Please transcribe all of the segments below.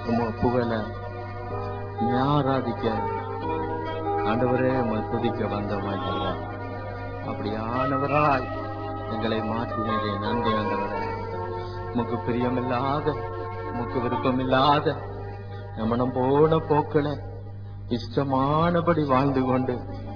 உம புகழ உம்மை ஆராதிக்க ஆண்டவரே உம்மை துதிக்க வந்தோமாய்க்கிறேன் அப்படியானவராய் எங்களை மாற்றினீரே நன்றி ஆண்டவரே உமக்கு பிரியமில்லாத உமக்கு விருப்பமில்லாத நம்மனம் போன போக்கள இஷ்டமானபடி வாழ்ந்து கொண்டு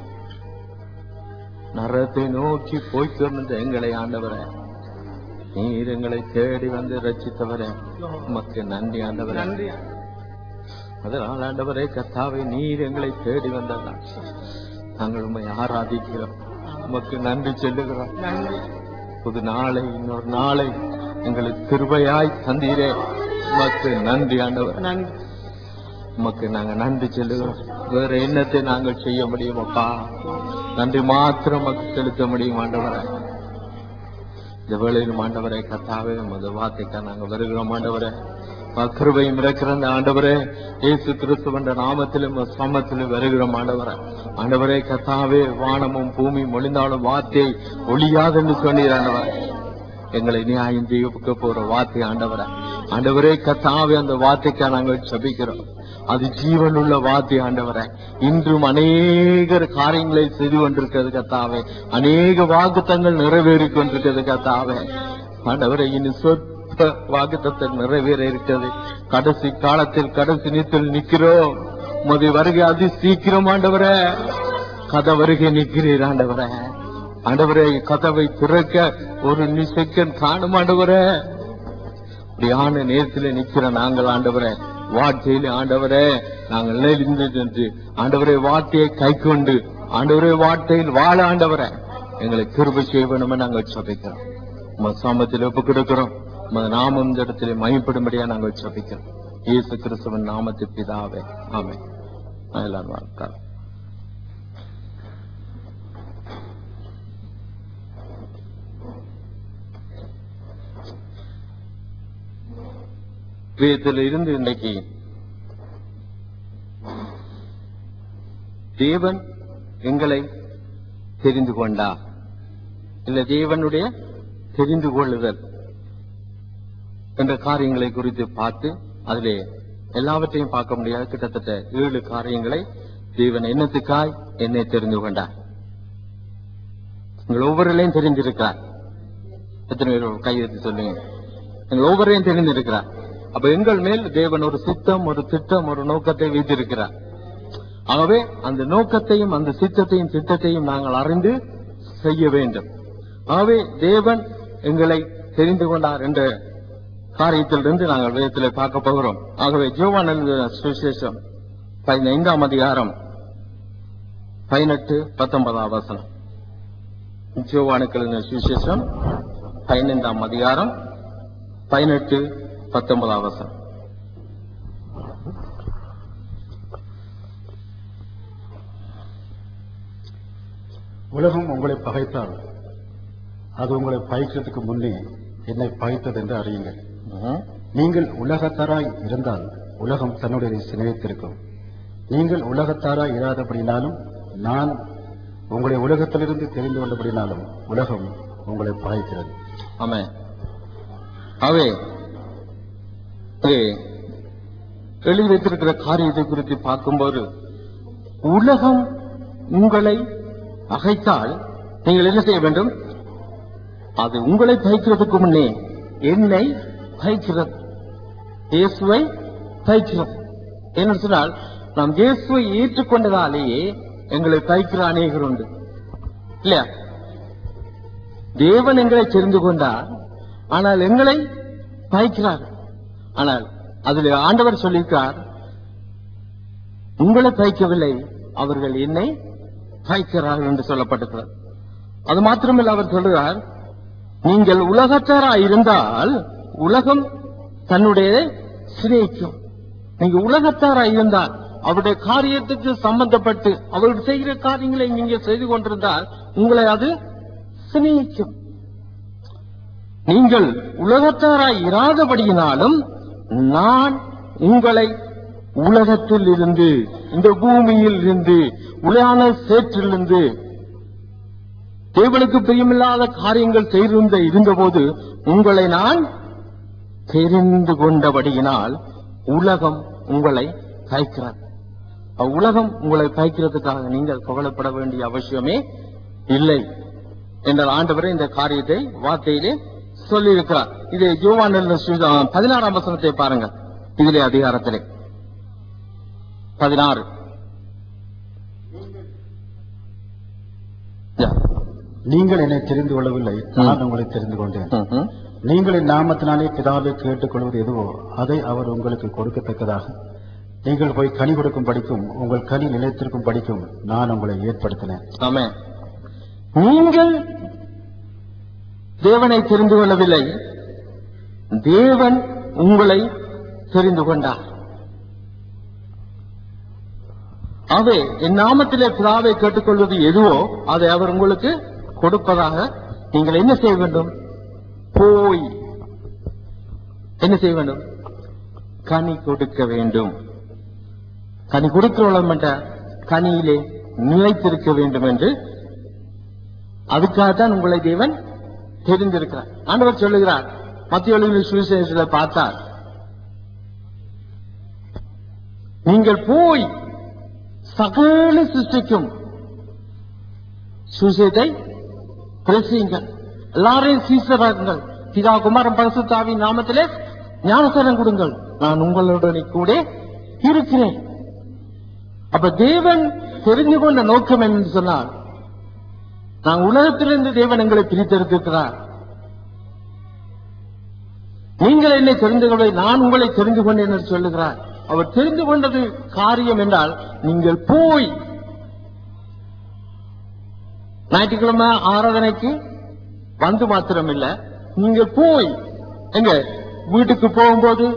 நரத்தை நோக்கி போய்க் கொண்டிருந்த எங்களை ஆண்டவரே நீர் எங்களை தேடி வந்து ரட்சித்தவரே உமக்கு நன்றி ஆண்டவரே நன்றி அதனால் ஆண்டவரே கத்தாவை நீர் எங்களை தேடி வந்ததால் நாங்கள் உண்மை ஆராதிக்கிறோம் உமக்கு நன்றி சொல்லுகிறோம் நன்றி புது நாளை இன்னொரு நாளை எங்களுக்கு கிருபையாய் தந்தீரே உமக்கு நன்றி ஆண்டவர் நன்றி உமக்கு நாங்க நன்றி சொல்லுகிறோம் வேற என்னத்தை நாங்கள் செய்ய முடியும் அப்பா நன்றி மாத்திரம் உமக்கு செலுத்த முடியும் ஆண்டவரே இந்த வேளையில் ஆண்டவரே கத்தாவே உமது வார்த்தைக்கா நாங்க வருகிறோம் ஆண்டவரே கிருபையும் இருக்கிற அந்த ஆண்டவரே இயேசு கிறிஸ்துவன்ற நாமத்திலும் சமத்திலும் வருகிறோம் ஆண்டவரே ஆண்டவரே கத்தாவே வானமும் பூமியும் ஒளிந்தாலும் வார்த்தை ஒளியாதென்று சொன்னீர் ஆண்டவரே எங்களை நியாயம் செய்ய போற வார்த்தை ஆண்டவரே ஆண்டவரே கத்தாவே அந்த வார்த்தைக்கா நாங்கள் சபிக்கிறோம் அது ஜீவனுள்ள வார்த்தை ஆண்டவரே இன்றும் அநேக காரியங்களை செய்து கொண்டிருக்கிறது கத்தாவே அநேக வாக்குத்தங்கள் நிறைவேறி கொண்டிருக்கிறது கத்தாவே ஆண்டவரே இனி சொற்ப வாக்குத்தத்தை நிறைவேற இருக்கிறது கடைசி காலத்தில் கடைசி நீத்தில் நிக்கிறோம் உமது வருகை அதி சீக்கிரம் ஆண்டவரே கதை வருகை நிற்கிறீர் ஆண்டவரே ஆண்டவரே கதவை திறக்க ஒரு நிசைக்கன் காணும் ஆண்டவரே இப்படியான நேரத்தில் நிக்கிற நாங்கள் ஆண்டவரே வார்த்தையிலே ஆண்டவரே நாங்கள் நின்று நின்று ஆண்டவரே வார்த்தையை கை கொண்டு ஆண்டவரே வார்த்தையில் வாழ ஆண்டவரே எங்களை கிருபை செய்வனுமே நாங்கள் சபிக்கிறோம் உம சாமத்தில் ஒப்பு கொடுக்கிறோம் உமது நாமம் இந்த இடத்திலே மயப்படும்படியா நாங்கள் சபிக்கிறோம் இயேசு கிறிஸ்துவன் நாமத்து பிதாவே ஆமே எல்லாரும் வாழ்க்கை வேதத்தில் இருந்து இன்னைக்கு தேவன் எங்களை தெரிந்து கொண்டா இல்ல தேவனுடைய தெரிந்து கொள்ளுதல் என்ற காரியங்களை குறித்து பார்த்து அதிலே எல்லாவற்றையும் பார்க்க முடியாது கிட்டத்தட்ட ஏழு காரியங்களை தேவன் என்னத்துக்காய் என்னை தெரிந்து கொண்டார் உங்கள் ஒவ்வொருளையும் தெரிந்திருக்கிறார் எத்தனை பேர் கையெழுத்து சொல்லுங்க எங்கள் ஒவ்வொருவரையும் தெரிந்திருக்கிறார் அப்ப எங்கள் மேல் தேவன் ஒரு சித்தம் ஒரு திட்டம் ஒரு நோக்கத்தை வைத்திருக்கிறார் ஆகவே அந்த நோக்கத்தையும் அந்த சித்தத்தையும் திட்டத்தையும் நாங்கள் அறிந்து செய்ய வேண்டும் ஆகவே தேவன் எங்களை தெரிந்து கொண்டார் என்ற காரியத்திலிருந்து நாங்கள் வேதத்திலே பார்க்க போகிறோம் ஆகவே ஜோவான் எழுதின சுவிசேஷம் பதினைந்தாம் அதிகாரம் பதினெட்டு பத்தொன்பதாம் வசனம் ஜோவானுக்கு எழுதின சுவிசேஷம் பதினைந்தாம் அதிகாரம் பதினெட்டு பத்தொன்பதாம் வசனம் உலகம் உங்களை பகைத்தால் அது உங்களை பகைக்கிறதுக்கு முன்னே என்னை பகைத்தது என்று அறியுங்கள் ம்ஹும். நீங்கள் உலகத்தாராய் இருந்தால் உலகம் தன்னுடைய சிநேகித்திருக்கும் நீங்கள் உலகத்தாராய் இராதபடினாலும் நான் உங்களை உலகத்திலிருந்து தெரிந்து கொண்டபடினாலும் உலகம் உங்களை பகைக்கிறது ஆமென் அவே இங்கே எழுதி வைத்திருக்கிற காரியத்தை குறித்து பார்க்கும்போது உலகம் உங்களை அகைத்தால் நீங்கள் என்ன செய்ய வேண்டும் அது உங்களை பகைக்கிறதுக்கு முன்னே என்னை பகைக்கிறது இயேசுவை பகைக்கிறது என்ன சொன்னால் நாம் இயேசுவை ஏற்றுக்கொண்டதாலேயே எங்களை பகைக்கிற அநேகர் உண்டு இல்லையா தேவன் எங்களை தெரிந்து கொண்டார் ஆனால் எங்களை பகைக்கிறார் ஆனால் அதில் ஆண்டவர் சொல்லியிருக்கார் உங்களை பகைக்கவில்லை அவர்கள் என்னை பகைக்கிறார்கள் என்று சொல்லப்பட்டிருக்கிறார் அது மாத்திரமல்ல அவர் சொல்கிறார் நீங்கள் உலகத்தாராய் இருந்தால் உலகம் தன்னுடைய சிநேகிக்கும் நீங்க உலகத்தாராய் இருந்தால் அவருடைய காரியத்துக்கு சம்பந்தப்பட்டு அவர் செய்கிற காரியங்களை நீங்க செய்து கொண்டிருந்தால் உங்களை அது சிநேகிக்கும் நீங்கள் உலகத்தாராய் இராதபடியினாலும் நான் உங்களை உலகத்தில் இருந்து இந்த பூமியில் இருந்து உலகான சேற்றிலிருந்து தேவனுக்கு பிரியமில்லாத காரியங்கள் செய்திருந்த இருந்தபோது உங்களை நான் தெரிந்து கொண்டபடியினால் உலகம் உங்களை பயக்கிறது உலகம் உங்களை பயக்கிறதுக்காக நீங்கள் கவலைப்பட வேண்டிய அவசியமே இல்லை என்ற ஆண்டவரே இந்த காரியத்தை வார்த்தையிலே சொல்லியிருக்கிறார் இது யோவான் எழுதின சுவிசே- பதினாறாம் வசனத்தை பாருங்கள் இதிலே அதிகாரத்திலே பதினாறு யா. நீங்கள் என்னை தெரிந்து கொள்ளவில்லை நான் உங்களை தெரிந்து கொண்டேன் ம்ஹும். நீங்கள் என் நாமத்தினாலே பிதாவை கேட்டுக்கொள்வது எதுவோ அதை அவர் உங்களுக்கு கொடுக்கத்தக்கதாக நீங்கள் போய் கனி கொடுக்கும் படிக்கும் உங்கள் கனி நிலைத்திருக்கும் படிக்கும் நான் உங்களை ஏற்படுத்தினேன் ஆமென் நீங்கள் தேவனை தெரிந்து கொள்ளவில்லை தேவன் உங்களை தெரிந்து கொண்டார் அவே என் நாமத்திலே பிதாவை கேட்டுக்கொள்வது எதுவோ அதை அவர் உங்களுக்கு கொடுப்பதாக நீங்கள் என்ன செய்ய வேண்டும் போய் என்ன செய்ய வேண்டும் கனி கொடுக்க வேண்டும் கனி கொடுக்கிறவளம் மட்டும் கனியிலே நிலைத்திருக்க வேண்டும் என்று அதுக்காகத்தான் உங்களை தேவன் தெரிந்திருக்கிறார் ஆண்டவர் சொல்லுகிறார் மத்திய ஒளிவில் சுவிசேஷத்தில் பார்த்தார் நீங்கள் போய் சகல சிருஷ்டிக்கும் சுவிசேஷத்தை பிரசியுங்கள் எல்லாரையும் சீசராகுங்கள் பிதா குமாரன் பரிசுத்தாவின் நாமத்திலே ஞானசரம் கொடுங்கள் நான் உங்களுடனே கூட இருக்கிறேன் அப்ப தேவன் தெரிந்து கொண்ட நோக்கம் என்று சொன்னால் நான் உலகத்திலிருந்து தேவன் எங்களை பிரித்தெடுத்திருக்கிறார் நீங்கள் என்னை தெரிந்து கொள்ள நான் உங்களை தெரிந்து கொண்டேன் என்று சொல்லுகிறார் அவர் தெரிந்து கொண்டது காரியம் என்றால் நீங்கள் போய் ஞாயிற்றுக்கிழமை ஆராதனைக்கு வந்து மாத்திரம் இல்ல நீங்க போய் எங்க வீட்டுக்கு போகும்போது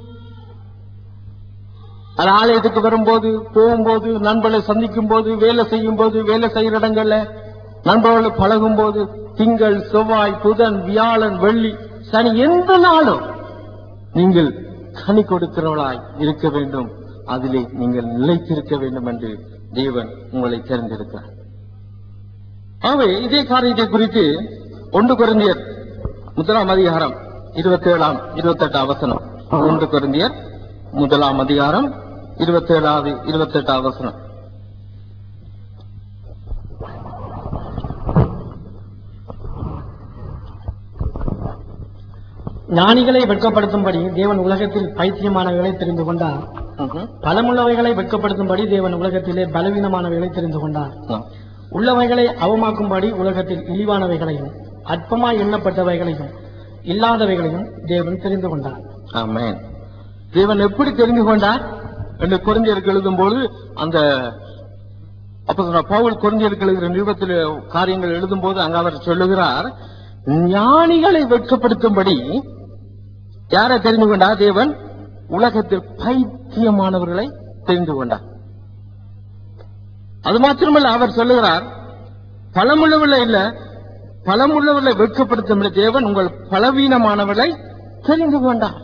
அது ஆலயத்துக்கு வரும்போது போகும்போது நண்பர்களை சந்திக்கும் போது வேலை செய்யும் போது வேலை செய்யற இடங்கள்ல நண்பர்களை பழகும் போது திங்கள் செவ்வாய் புதன் வியாழன் வெள்ளி சனி எந்த நாளும் நீங்கள் கனி கொடுக்கிறவளாய் இருக்க வேண்டும் அதிலே நீங்கள் நிலைத்திருக்க வேண்டும் என்று தேவன் உங்களை தெரிந்திருக்கிறார் ஆகவே இதே காரியத்தை குறித்து ஒன்று குருந்தியர் முதலாம் அதிகாரம் இருபத்தி ஏழாம் இருபத்தி எட்டாம் வசனம் ஒன்று குருந்தியர் முதலாம் அதிகாரம் இருபத்தி ஏழாவது இருபத்தி எட்டாம் வசனம் ஞானிகளை வெட்கப்படுத்தும்படி தேவன் உலகத்தில் பைத்தியமானவைகளை தெரிந்து கொண்டார் ம்ஹும். பலமுள்ளவைகளை வெட்கப்படுத்தும்படி தேவன் உலகத்திலே பலவீனமானவைகளை தெரிந்து கொண்டார் ஆ. உள்ளவைகளை அவமாக்கும்படி உலகத்தில் இழிவானவைகளையும் அற்பமாய் எண்ணப்பட்டவைகளையும் இல்லாதவைகளையும் தேவன் தெரிந்து கொண்டார் ஆமென் தேவன் எப்படி தெரிந்து கொண்டார் என்று குறைஞ்சருக்கு எழுதும்போது அந்த அப்ப பவுல் குறைஞ்சருக்கு எழுதுகிற நிருபத்தில் காரியங்கள் எழுதும்போது அங்க அவர் சொல்லுகிறார் ஞானிகளை வெட்கப்படுத்தும்படி யாரை தெரிந்து கொண்டார் தேவன் உலகத்தில் பைத்தியமானவர்களை தெரிந்து கொண்டார் அது மாத்திரமல்ல அவர் சொல்லுகிறார் பலமுள்ளவர்களை இல்ல பலமுள்ளவர்களை வெட்கப்படுத்தும்படி தேவன் உங்கள் பலவீனமானவர்களை தெரிந்து கொண்டார்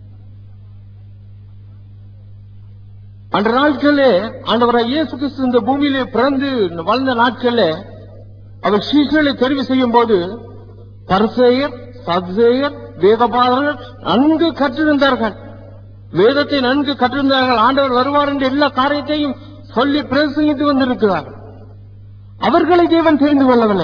அந்த நாட்களே ஆண்டவராய் இயேசு கிறிஸ்து இந்த பூமியிலே பிறந்து வாழ்ந்த நாட்களே அவர் சீசர்களை தெரிவு செய்யும் போது பரிசேயர் சதுசேயர் வேதபாதர்கள் நன்கு கற்றிருந்தார்கள் வேதத்தை நன்கு கற்றிருந்தார்கள் ஆண்டவர் வருவார் என்று எல்லா காரியத்தையும் சொல்லி பிரசங்கித்து வந்திருக்கிறார் அவர்களை தேவன் தெரிந்து கொள்ளவில்லை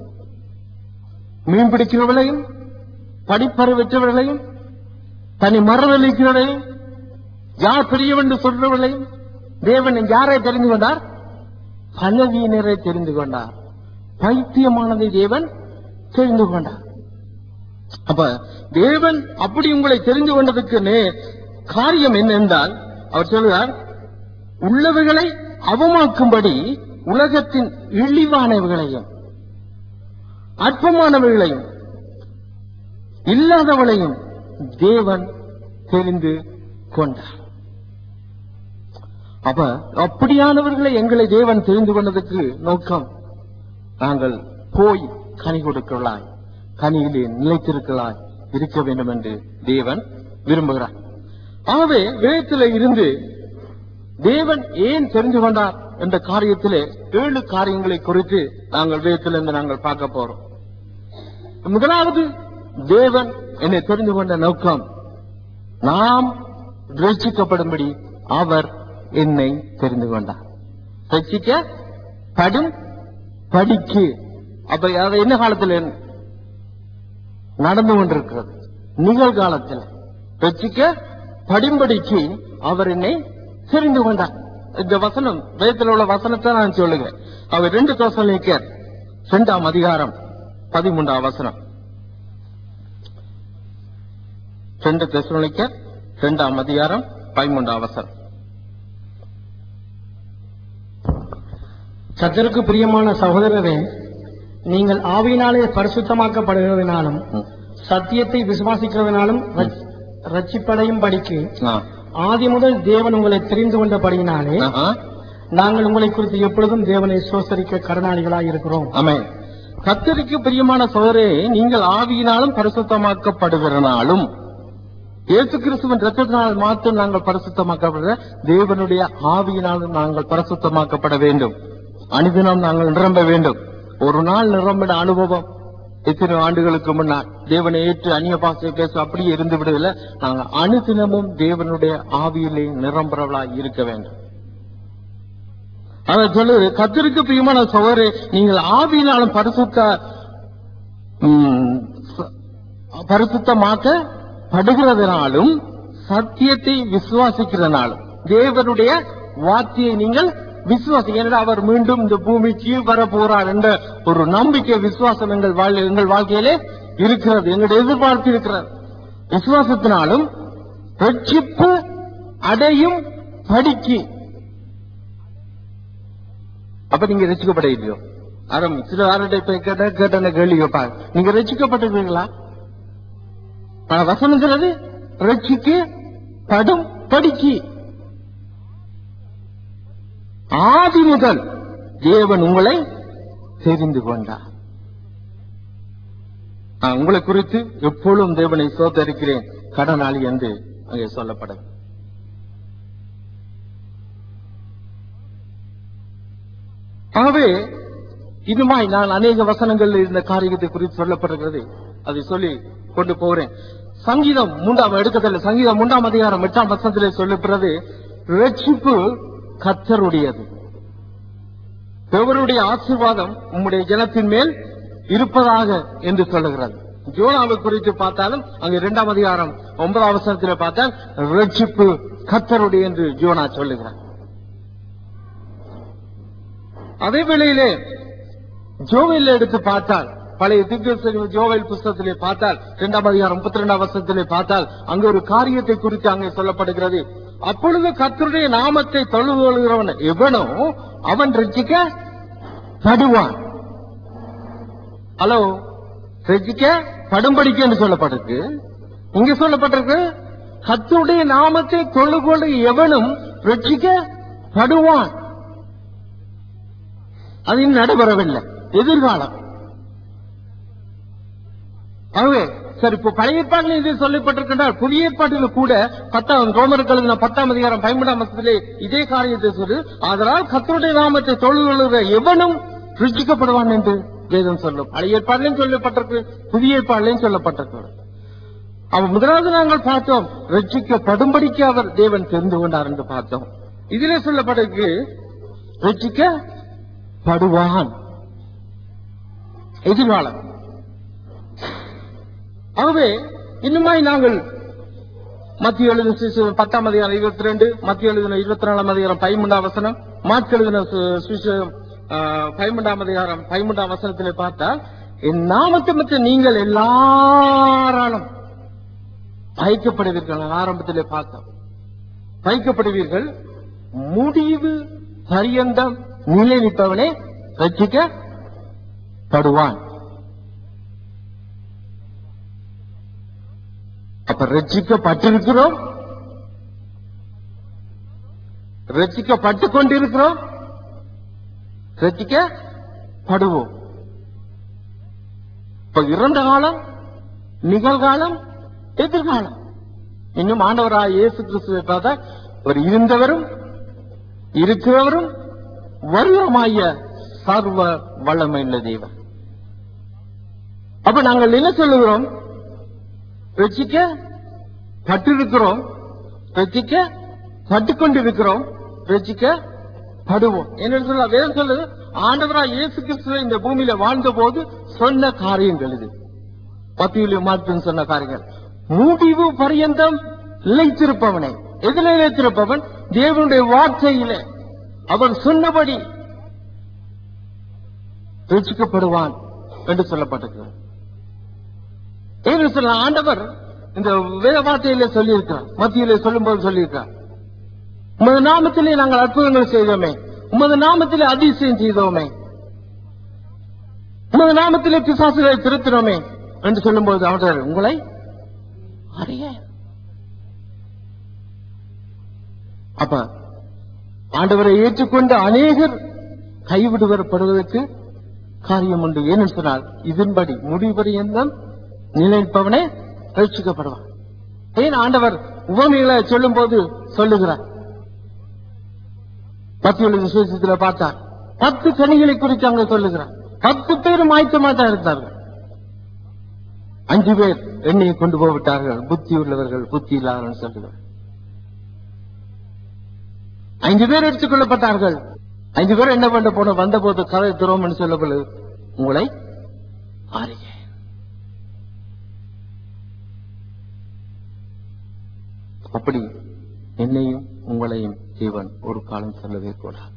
மீன் பிடிக்கிறவர்களையும் படிப்பறிவற்றவர்களையும் தனி மறுதளிக்கிறவர்களையும் யார் பெரியவென்று சொல்றவர்களையும் தேவன் யாரை தெரிந்து கொண்டார் பலவீனரை தெரிந்து கொண்டார் பைத்தியமானதை தேவன் தெரிந்து கொண்டார் அப்ப தேவன் அப்படி உங்களை தெரிந்து கொண்டதுக்கு நே- காரியம் என்ன என்றால் அவர் சொல்கிறார் உள்ளவைகளை அவமாக்கும்படி உலகத்தின் இழிவானவைகளையும் அற்பமானவைகளையும் இல்லாதவளையும் தேவன் தெரிந்து கொண்டார் அப்ப அப்படியானவர்களை எங்களை தேவன் தெரிந்து கொண்டதுக்கு நோக்கம் நாங்கள் போய் கனி கொடுக்கலாய் கனியிலே நிலைத்திருக்கலாய் இருக்க வேண்டும் என்று தேவன் விரும்புகிறார் ஆகவே வேதத்திலே இருந்து தேவன் ஏன் தெரிந்து கொண்டார் என்ற காரியத்திலே ஏழு காரியங்களை குறித்து நாங்கள் வேதத்திலிருந்து நாங்கள் பார்க்க போறோம் முதலாவது தேவன் என்னை தெரிந்து கொண்ட நோக்கம் நாம் ரட்சிக்கப்படும்படி அவர் என்னை தெரிந்து கொண்டார் ரட்சிக்க படும் படிக்கு அப்ப அது என்ன காலத்துல நடந்து கொண்டிருக்கிறது நிகழ்காலத்தில் ரட்சிக்க படிம்படிக்கு அவர் என்னை தெரிந்து கொண்டார் இந்த வசனம் வேதத்தில் உள்ள வசனத்தை நான் சொல்லுகிறேன் அவர் ரெண்டு தோசனிக்கர் இரண்டாம் அதிகாரம் பதிமூன்றாம் வசனம் ரெண்டு தெசலோனிக்கர் இரண்டாம் அதிகாரம் பதிமூன்றாம் வசனம் கர்த்தருக்கு பிரியமான சகோதரரே நீங்கள் ஆவியினாலே பரிசுத்தமாக்கப்படுகிறதுனாலும் ம். சத்தியத்தை விசுவாசிக்கிறதுனாலும் ரட்சி- ரட்சிப்படையும் படிக்கு ஆ. ஆதி முதல் தேவன் உங்களை தெரிந்து கொண்டபடியினாலே ஆஹா. நாங்கள் உங்களை குறித்து எப்பொழுதும் தேவனை சோசரிக்க கடனாளிகளாய் இருக்கிறோம் ஆமென் கத்தருக்கு பிரியமான சோதரே நீங்கள் ஆவியினாலும் பரிசுத்தமாக்கப்படுகிறனாலும் இயேசு கிறிஸ்துவின் ரத்தத்தினால் மாத்திரம் நாங்கள் பரிசுத்தமாக்கப்படுகிற தேவனுடைய ஆவியினாலும் நாங்கள் பரிசுத்தமாக்கப்பட வேண்டும் அனுதினம் நாங்கள் நிரம்ப வேண்டும் ஒரு நாள் நிரம்பின அனுபவம் எத்தனை ஆண்டுகளுக்கு முன்னால் தேவனை ஏற்று அந்நிய பாசை பேச அப்படியே இருந்து விடுவதில்லை நாங்கள் அனுதினமும் தேவனுடைய ஆவியிலே நிரம்புறவளாய் இருக்க வேண்டும் அவர் சொல்லுது கத்திற்கு பிரியமான சோதரே நீங்கள் ஆவியினாலும் பரிசுத்த ம், ச- பரிசுத்தமாக்கப்படுகிறதுனாலும் சத்தியத்தை விசுவாசிக்கிறதுனாலும் தேவனுடைய வார்த்தையை நீங்கள் விசுவாசி ஏனென்றால் அவர் மீண்டும் இந்த பூமிக்கு வர போறார் என்ற ஒரு நம்பிக்கை விசுவாசம் எங்கள் வாழ் எங்கள் வாழ்க்கையிலே இருக்கிறது எங்களுடைய எதிர்பார்ப்பு இருக்கிறது விசுவாசத்தினாலும் ரட்சிப்பு அடையும் படிக்கு அப்ப நீங்க ரசிக்கப்பட இல்லையோ ஆரம் சில ஆரோட போய் கேட்ட கேட்ட கேள்வி கேட்பாங்க நீங்க ரசிக்கப்பட்டிருக்கீங்களா ஆனா வசனம் சொல்றது ரட்சிக்கு படும் படிக்கு ஆதி முதல் தேவன் உங்களை தெரிந்து கொண்டார் நான் உங்களை குறித்து எப்பொழுதும் தேவனை சோதரிக்கிறேன் கடனாளி என்று அங்கே சொல்லப்படும் ஆகவே இதுமாய் நான் அநேக வசனங்கள் இந்த காரியத்தை குறித்து சொல்லப்பட்டிருக்கிறது அதை சொல்லி கொண்டு போகிறேன் சங்கீதம் மூன்றாம் எடுக்கத்தில் சங்கீதம் மூன்றாம் அதிகாரம் எட்டாம் வசனத்திலே சொல்லப்படுறது ரட்சிப்பு கத்தருடையது தேவனுடைய ஆசீர்வாதம் உம்முடைய ஜனத்தின் மேல் இருப்பதாக என்று சொல்லுகிறது ஜோனாவை குறித்து பார்த்தாலும் அங்கே இரண்டாம் அதிகாரம் ஒன்பதாம் வசனத்தில் பார்த்தால் ரட்சிப்பு கத்தருடைய என்று ஜோனா சொல்லுகிறார் அதே வேளையிலே ஜோவேல் எடுத்து பார்த்தால் பழைய திவ்ய ஜோவேல் புஸ்தகத்திலே பார்த்தால் இரண்டாம் அதிகாரம் முப்பத்தி ரெண்டாம் வருஷத்திலே பார்த்தால் அங்கு ஒரு காரியத்தை குறித்து அங்கே சொல்லப்படுகிறது அப்பொழுது கர்த்தருடைய நாமத்தை தொழுது கொள்கிறவன் எவனோ அவன் ரட்சிக்க படுவான் ஹலோ ரட்சிக்க படும்படிக்கு என்று சொல்லப்பட்டிருக்கு இங்க சொல்லப்பட்டிருக்கு கர்த்தருடைய நாமத்தை தொழுது கொள்ள எவனும் ரட்சிக்க படுவான் அது இன்னும் நடைபெறவில்லை எதிர்காலம் ஆகவே சரி இப்போ பழைய ஏற்பாட்டில் இது சொல்லப்பட்டிருக்கின்றால் புதிய ஏற்பாட்டில் கூட பத்தாம் ரோமருக்கு எழுதின பத்தாம் அதிகாரம் பதிமூன்றாம் வருஷத்திலே இதே காரியத்தை சொல்லு அதனால் கத்தருடைய நாமத்தை தொழுகிற எவனும் ருச்சிக்கப்படுவான் என்று வேதம் சொல்லும் பழைய ஏற்பாட்டிலையும் சொல்லப்பட்டிருக்கு புதிய ஏற்பாட்டிலையும் சொல்லப்பட்டிருக்கு அவன் முதலாவது நாங்கள் பார்த்தோம் ரட்சிக்கப்படும்படிக்கு அவர் தேவன் தெரிந்து கொண்டார் என்று பார்த்தோம் இதிலே சொல்லப்பட்டிருக்கு ரட்சிக்கப்படுவான் எதிர்காலம் ஆகவே இன்னுமாய் நாங்கள் மத்திய எழுதின சுவிசேஷம் பத்தாம் அதிகாரம் இருபத்தி ரெண்டு மத்திய எழுதின இருபத்தி நாலாம் அதிகாரம் பதிமூன்றாம் வசனம் மாற்கு எழுதின சு- சுவிசேஷம் ஆ, பதிமூன்றாம் அதிகாரம் பதிமூன்றாம் வசனத்திலே பார்த்தால் என் நாமத்தை மற்ற நீங்கள் எல்லாராலும் பயக்கப்படுவீர்கள் ஆரம்பத்திலே பார்த்தோம் பயக்கப்படுவீர்கள் முடிவு பரியந்தம் நிலை நிற்பவனே ரட்சிக்கப்படுவான் அப்ப ரட்சிக்கப்பட்டிருக்கிறோம் ரட்சிக்கப்பட்டு கொண்டிருக்கிறோம் ரட்சிக்கப்படுவோம் இப்ப இறந்த காலம் நிகழ்காலம் எதிர்காலம் இன்னும் ஆண்டவராய் இயேசு கிறிஸ்துவை பார்த்தா ஒரு இருந்தவரும் இருக்கிறவரும் வருவமாய சர்வ வல்லமையுள்ள தேவன் அப்ப நாங்கள் என்ன சொல்லுகிறோம் ரட்சிக்க பட்டிருக்கிறோம் ரசிக்க பட்டுக்கொண்டிருக்கிறோம் ரசிக்க படுவோம் என்ன சொல்ல வேதம் சொல்லுது ஆண்டவராய் இயேசு கிறிஸ்துவ இந்த பூமியில வாழ்ந்த போது சொன்ன காரியங்கள் இது பத்தியிலே மார்க்கின் சொன்ன காரியங்கள் முடிவு பரியந்தம் நிலைத்திருப்பவனே எதில் நிலைத்திருப்பவன் தேவனுடைய வார்த்தையிலே அவன் சொன்னபடி ரசிக்கப்படுவான் என்று சொல்லப்பட்டிருக்கிறது ஏன்னு சொல்ல ஆண்டவர் இந்த வேத வார்த்தையிலே சொல்லியிருக்கிறார் மத்தியிலே சொல்லும்போது சொல்லியிருக்கிறார் உமது நாமத்திலே நாங்கள் அற்புதங்கள் செய்தோமே உமது நாமத்திலே அதிசயம் செய்தோமே உமது நாமத்திலே பிசாசுகளை திருத்தினோமே என்று சொல்லும்போது அவர் உங்களை அறிய அப்ப ஆண்டவரை ஏற்றுக்கொண்ட அநேகர் கைவிடுவரப்படுவதற்கு காரியம் உண்டு ஏன்னு சொன்னால் இதன்படி முடிவரையந்தம் நிலைப்பவனே ரட்சிக்கப்படுவான் ஏன் ஆண்டவர் உவமைகளை சொல்லும் போது சொல்லுகிறார் மத்தியுள்ள விசேஷத்துல பார்த்தார் பத்து கனிகளை குறித்து அங்க சொல்லுகிறார் பத்து பேரும் ஆயத்தமா தான் இருந்தார்கள் அஞ்சு பேர் எண்ணெயை கொண்டு போய்விட்டார்கள் புத்தி உள்ளவர்கள் புத்தி இல்லாதவர்கள் சொல்லுகிறார் ஐந்து பேர் எடுத்துக் கொள்ளப்பட்டார்கள் ஐந்து பேர் என்ன பண்ண போன வந்த போது கதை துறோம் என்று சொல்லப்படுது உங்களை அறிய அப்படி என்னையும் உங்களையும் தேவன் ஒரு காலம் சொல்லவே கூடாது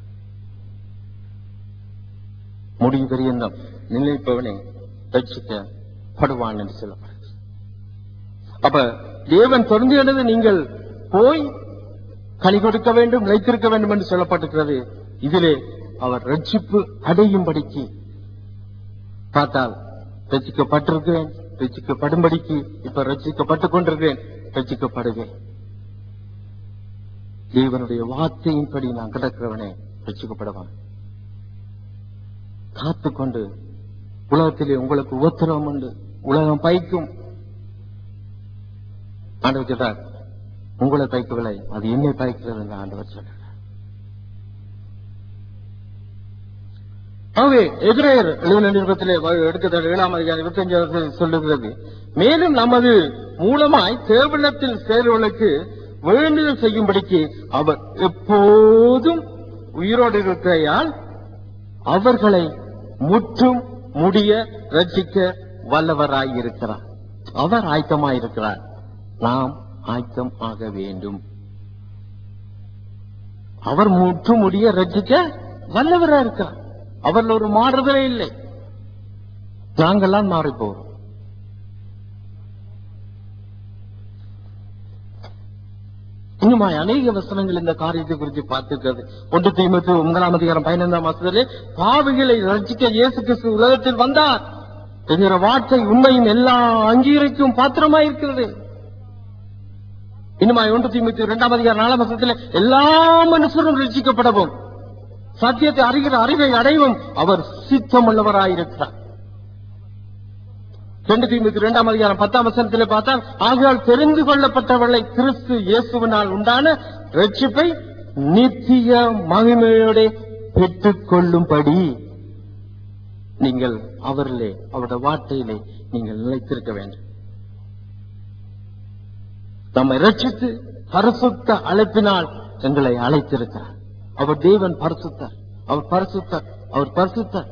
முடிவு பெரியந்தம் நிலைப்பவனை ரட்சிக்கப்படுவான் என்று சொல்லப்படுது அப்ப தேவன் தொடர்ந்து நீங்கள் போய் கனி கொடுக்க வேண்டும் நிலைத்திருக்க வேண்டும் என்று சொல்லப்பட்டிருக்கிறது இதிலே அவர் ரட்சிப்பு அடையும்படிக்கு பார்த்தால் ரட்சிக்கப்பட்டிருக்கிறேன் ரட்சிக்கப்படும்படிக்கு இப்ப ரட்சிக்கப்பட்டுக் கொண்டிருக்கிறேன் ரட்சிக்கப்படுவேன் தேவனுடைய வார்த்தையின்படி நான் கிடக்கிறவனே ரட்சிக்கப்படுவான் காத்துக்கொண்டு உலகத்திலே உங்களுக்கு உத்தரவம் உண்டு உலகம் பைக்கும் ஆண்டவர் சொல்றார் உங்களை பைக்கவில்லை அது என்னை பைக்கிறது என்று ஆண்டவர் சொல்றார் ஆகவே எதிரேயர் எழுதின நிருபத்திலே எடுத்த ஏழாம் அதிகாரம் இருபத்தி சொல்லுகிறது மேலும் நமது மூலமாய் தேவனத்தில் சேர்வர்களுக்கு வேண்டுதல் செய்யும்படிக்கு அவர் எப்போதும் உயிரோடு இருக்கிறையால் அவர்களை முற்றும் முடிய ரட்சிக்க வல்லவராய் இருக்கிறார் அவர் ஆயத்தமாய் இருக்கிறார் நாம் ஆயத்தம் ஆக வேண்டும் அவர் முற்றும் முடிய ரட்சிக்க வல்லவராய் இருக்கிறார் அவர்ல ஒரு மாறுதலே இல்லை நாங்கெல்லாம் மாறி போறோம் இன்னுமாய் அநேக வசனங்கள் இந்த காரியத்தை குறித்து பார்த்திருக்கிறது ஒன்று தீமத்து ஒன்பதாம் அதிகாரம் பதினைந்தாம் மாசத்திலே பாவிகளை ரட்சிக்க இயேசு கிறிஸ்து உலகத்தில் வந்தார் என்கிற வார்த்தை உண்மையும் எல்லா அங்கீகரிக்கும் பாத்திரமாய் இருக்கிறது இன்னுமாய் ஒன்று தீமத்து இரண்டாம் அதிகாரம் நாலாம் மாசத்திலே எல்லா மனுஷரும் ரட்சிக்கப்படவும் சத்தியத்தை அறிகிற அறிவை அடைவும் அவர் சித்தமுள்ளவராயிருக்கிறார் ரெண்டு தீமுக்கு இரண்டாம் அதிகாரம் பத்தாம் வசனத்திலே பார்த்தால் ஆகையால் தெரிந்து கொள்ளப்பட்டவர்களை கிறிஸ்து இயேசுவினால் உண்டான ரட்சிப்பை நித்திய மகிமையோட பெற்றுக் கொள்ளும்படி நீங்கள் அவரிலே அவருடைய வார்த்தையிலே நீங்கள் நிலைத்திருக்க வேண்டும் நம்மை ரட்சித்து பரிசுத்த அழைப்பினால் எங்களை அழைத்திருக்கிறார் அவர் தேவன் பரிசுத்தர் அவர் பரிசுத்தர் அவர் பரிசுத்தர்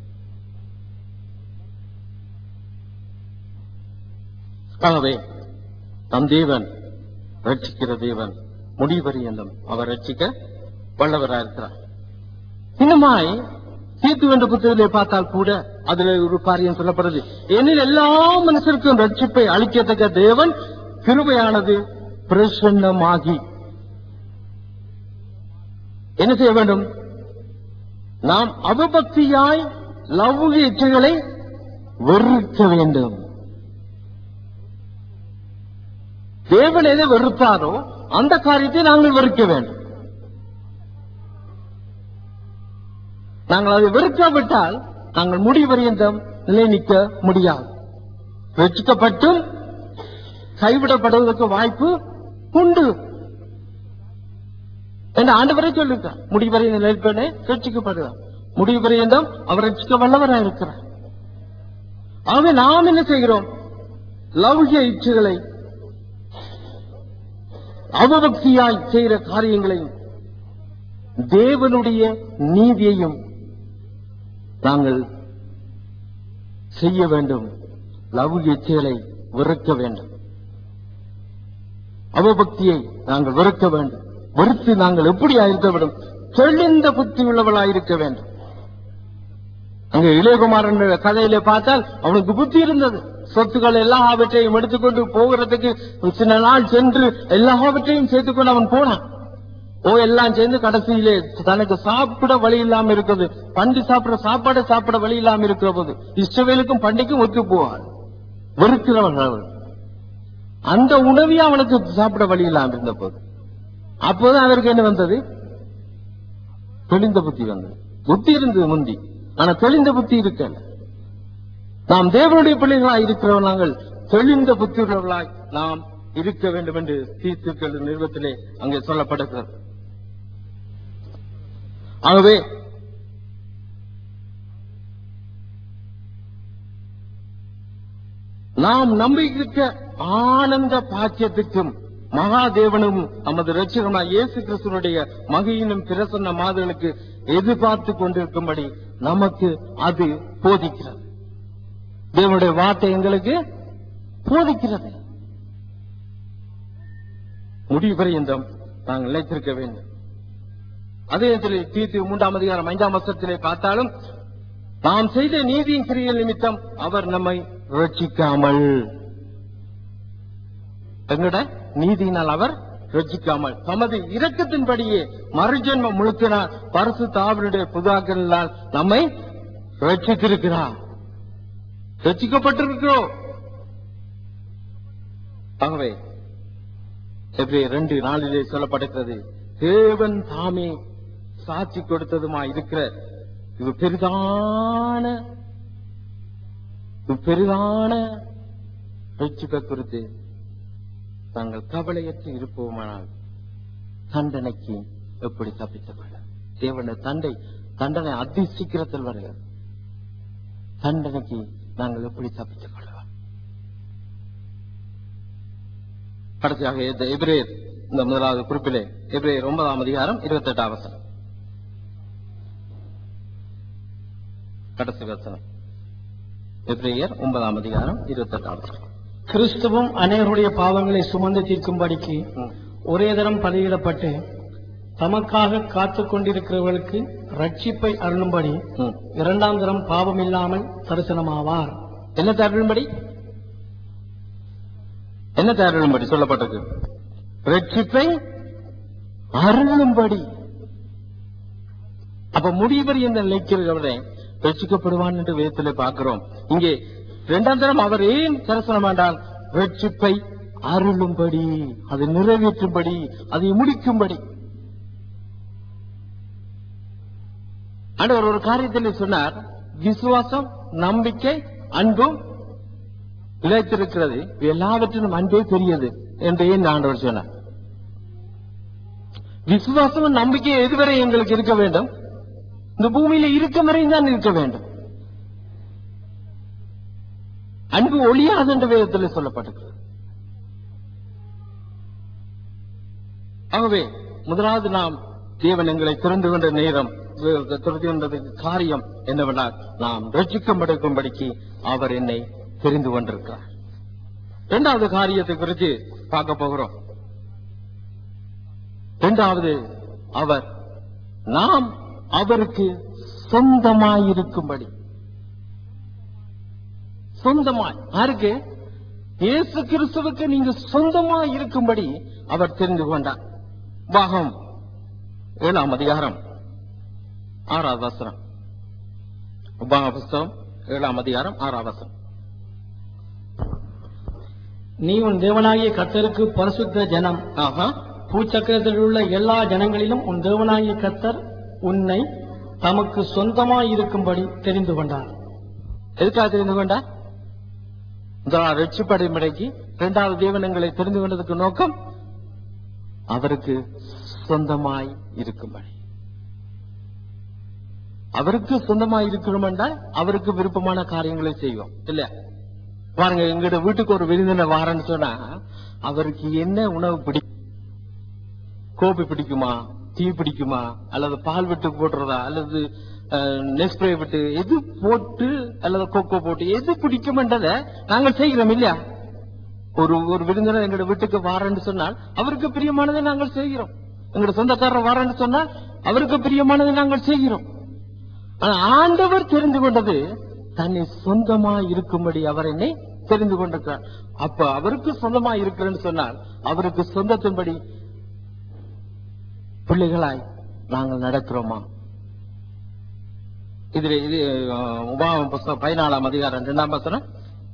ஆகவே நம் தேவன் ரட்சிக்கிற தேவன் முடிவரியந்தம் அவர் ரட்சிக்க வல்லவராக இருக்கிறார் இன்னுமாய் தீர்த்து என்ற புத்தகத்திலே பார்த்தால் கூட அதுல ஒரு காரியம் சொல்லப்படுது ஏனில் எல்லா மனுஷருக்கும் ரட்சிப்பை அளிக்கத்தக்க தேவன் கிருபையானது பிரசன்னமாகி என்ன செய்ய வேண்டும் நாம் அவபக்தியாய் லௌகிக இச்சைகளை வெறுக்க வேண்டும் தேவன் எதை வெறுத்தாரோ அந்த காரியத்தை நாங்கள் வெறுக்க வேண்டும் நாங்கள் அதை வெறுக்காவிட்டால் நாங்கள் முடிவறியந்தம் நிலை நிற்க முடியாது ரட்சிக்கப்பட்டும் கைவிடப்படுவதற்கு வாய்ப்பு உண்டு என்று ஆண்டவரை சொல்லிருக்கார் முடிவரை நிலைப்பனே ரட்சிக்கப்படுவார் முடிவரையந்தம் அவர் ரட்சிக்க வல்லவராக இருக்கிறார் ஆகவே நாம் என்ன செய்கிறோம் லௌகிய இச்சைகளை அவபக்தியாய் செய்கிற காரியங்களையும் தேவனுடைய நீதியையும் நாங்கள் செய்ய வேண்டும் லௌகிய செயலை வெறுக்க வேண்டும் அவபக்தியை நாங்கள் வெறுக்க வேண்டும் வெறுத்து நாங்கள் எப்படி இருக்க வேண்டும் தெளிந்த புத்தி உள்ளவளாயிருக்க வேண்டும் அங்க இளையகுமாரன் கதையில பார்த்தால் அவனுக்கு புத்தி இருந்தது சொத்துக்கள் எல்லாவற்றையும் எடுத்துக்கொண்டு போகிறதுக்கு ஒரு சில நாள் சென்று எல்லாவற்றையும் சேர்த்துக்கொண்டு அவன் போனான் ஓ எல்லாம் சேர்ந்து கடைசியிலே தனக்கு சாப்பிட வழி இல்லாம இருக்குது பண்டி சாப்பிட சாப்பாடு சாப்பிட வழி இல்லாம இருக்கிற போது இஷ்டவேலுக்கும் பண்டிக்கும் ஒத்து போவார் வெறுக்கிறவன் அவன் அந்த உணவையும் அவனுக்கு சாப்பிட வழி இல்லாம இருந்த போது அப்போதான் அதற்கு என்ன வந்தது தெளிந்த புத்தி வந்தது புத்தி இருந்தது முந்தி ஆனா தெளிந்த புத்தி இருக்கல நாம் தேவனுடைய பிள்ளைகளாய் இருக்கிறவர்கள் நாங்கள் தெளிந்த புத்தி உள்ளவர்களாய் நாம் இருக்க வேண்டும் என்று தீர்த்துக்கள் நிறுவத்திலே அங்கே சொல்லப்படுகிறது ஆகவே நாம் நம்பியிருக்க ஆனந்த பாக்கியத்துக்கும் மகாதேவனும் நமது ரட்சகனாய் இயேசு கிறிஸ்துவனுடைய மகியினும் பிரசன்ன மாதங்களுக்கு எதிர்பார்த்து கொண்டிருக்கும்படி நமக்கு அது போதிக்கிறது தேவனுடைய வார்த்தை எங்களுக்கு போதிக்கிறது முடிவு பரியந்தம் நாங்கள் நிலைத்திருக்க வேண்டும் அதே நேரத்தில் தீர்த்து மூன்றாம் அதிகாரம் ஐந்தாம் வருஷத்திலே பார்த்தாலும் நாம் செய்த நீதியின் கிரியை நிமித்தம் அவர் நம்மை ரட்சிக்காமல் எங்கட நீதியினால் அவர் ரட்சிக்காமல் தமது இரக்கத்தின்படியே மறுஜென்மம் முழுக்கினார் பரிசு தாவருடைய புதாக்களால் நம்மை ரட்சித்திருக்கிறார் ரட்சிக்கப்பட்டிருக்கிறோம் ஆகவே எவ்ரே ரெண்டு நாளிலே சொல்லப்படுகிறது தேவன் தாமே சாட்சி கொடுத்ததுமா இருக்கிற இது பெரிதான இது பெரிதான ரட்சிப்பை குறித்து தாங்கள் கவலையற்று இருப்போமானால் தண்டனைக்கு எப்படி தப்பித்தப்பட தேவனுடைய தண்டை தண்டனை அதி சீக்கிரத்தில் வருகிறது தண்டனைக்கு நாங்கள் எப்படி தப்பித்துக் கொள்ளலாம் கடைசியாக இந்த எபிரேயர் இந்த முதலாவது குறிப்பிலே எபிரேயர் ஒன்பதாம் அதிகாரம் இருபத்தி எட்டாம் வசனம் கடைசி வசனம் எபிரேயர் ஒன்பதாம் அதிகாரம் இருபத்தி எட்டாம் வசனம் கிறிஸ்துவும் அநேகருடைய பாவங்களை சுமந்து தீர்க்கும்படிக்கு ம். ஒரே தரம் பலியிடப்பட்டு தமக்காக காத்துக் கொண்டிருக்கிறவர்களுக்கு ரட்சிப்பை அருளும்படி ம். இரண்டாம் தரம் பாவம் இல்லாமல் தரிசனமாவார் என்ன தருளும்படி என்ன தருளும்படி சொல்லப்பட்டது ரட்சிப்பை அருளும்படி அப்ப முடிவரி என்ற நிலைக்கிறவரை ரட்சிக்கப்படுவான் என்று வேதத்திலே பார்க்கிறோம் இங்கே இரண்டாம் தரம் அவர் ஏன் தரிசனம் வேண்டால் ரட்சிப்பை அருளும்படி அதை நிறைவேற்றும்படி அதை முடிக்கும்படி ஆண்டவர் ஒரு காரியத்தில் சொன்னார் விசுவாசம் நம்பிக்கை அன்பும் நிலைத்திருக்கிறது எல்லாவற்றிலும் அன்பே பெரியது என்று ஏன் ஆண்டவர் சொன்னார் விசுவாசமும் நம்பிக்கை எதுவரை எங்களுக்கு இருக்க வேண்டும் இந்த பூமியில இருக்கும் வரை தான் இருக்க வேண்டும் அன்பு ஒளியாது என்ற வேதத்தில் சொல்லப்பட்டிருக்கிறது ஆகவே முதலாவது நாம் தேவன் எங்களை திறந்து கொண்ட நேரம் வே- திறந்து கொண்டதுக்கு காரியம் என்னவென்றால் நாம் ரட்சிக்கப்படும்படிக்கு அவர் என்னை தெரிந்து கொண்டிருக்கிறார் இரண்டாவது காரியத்தை குறித்து பார்க்க போகிறோம் இரண்டாவது அவர் நாம் அவருக்கு சொந்தமாயிருக்கும்படி சொந்தமாய் யாருக்கு இயேசு கிறிஸ்துவுக்கு நீங்க சொந்தமாய் இருக்கும்படி அவர் தெரிந்து கொண்டார் பாகம் ஏழாம் அதிகாரம் ஆறாவது வசனம் உபாக புஸ்தகம் ஏழாம் அதிகாரம் ஆறாவது வசனம் நீ உன் தேவனாகிய கர்த்தருக்கு பரிசுத்த ஜனம் ஆஹா பூச்சக்கரத்தில் உள்ள எல்லா ஜனங்களிலும் உன் தேவனாகிய கர்த்தர் உன்னை தமக்கு சொந்தமாய் இருக்கும்படி தெரிந்து கொண்டார் எதுக்காக தெரிந்து கொண்டா முதலாவது ரட்சிப்படை முறைக்கு இரண்டாவது தேவனங்களை தெரிந்து கொண்டதுக்கு நோக்கம் அவருக்கு சொந்தமாய் இருக்கும்படி அவருக்கு சொந்தமாய் இருக்கணும் என்றால் அவருக்கு விருப்பமான காரியங்களை செய்வோம் இல்ல பாருங்க எங்கட வீட்டுக்கு ஒரு விருந்தினர் வாரன்னு சொன்னா அவருக்கு என்ன உணவு பிடிக்கும் கோபி பிடிக்குமா டீ பிடிக்குமா அல்லது பால் விட்டு போடுறதா அல்லது நெஸ்பிரே விட்டு எது போட்டு அல்லது கொக்கோ போட்டு எது பிடிக்கும்ன்றதை நாங்கள் செய்கிறோம் இல்லையா ஒரு ஒரு விருந்தினர் எங்களோட வீட்டுக்கு வாரன்னு சொன்னால் அவருக்கு பிரியமானதை நாங்கள் செய்கிறோம் எங்களோட சொந்தக்காரர் வாரன்னு சொன்னால் அவருக்கு பிரியமானதை நாங்கள் செய்கிறோம் ஆனா ஆண்டவர் தெரிந்து கொண்டது தன்னை சொந்தமா இருக்கும்படி அவர் என்னை தெரிந்து கொண்டிருக்கிறார் அப்ப அவருக்கு சொந்தமா இருக்கிறேன்னு சொன்னால் அவருக்கு சொந்தத்தின்படி பிள்ளைகளாய் நாங்கள் நடக்கிறோமா இதுல இது அஹ், உபாகமம் புஸ்தகம் பதினாலாம் அதிகாரம் இரண்டாம் வசனம்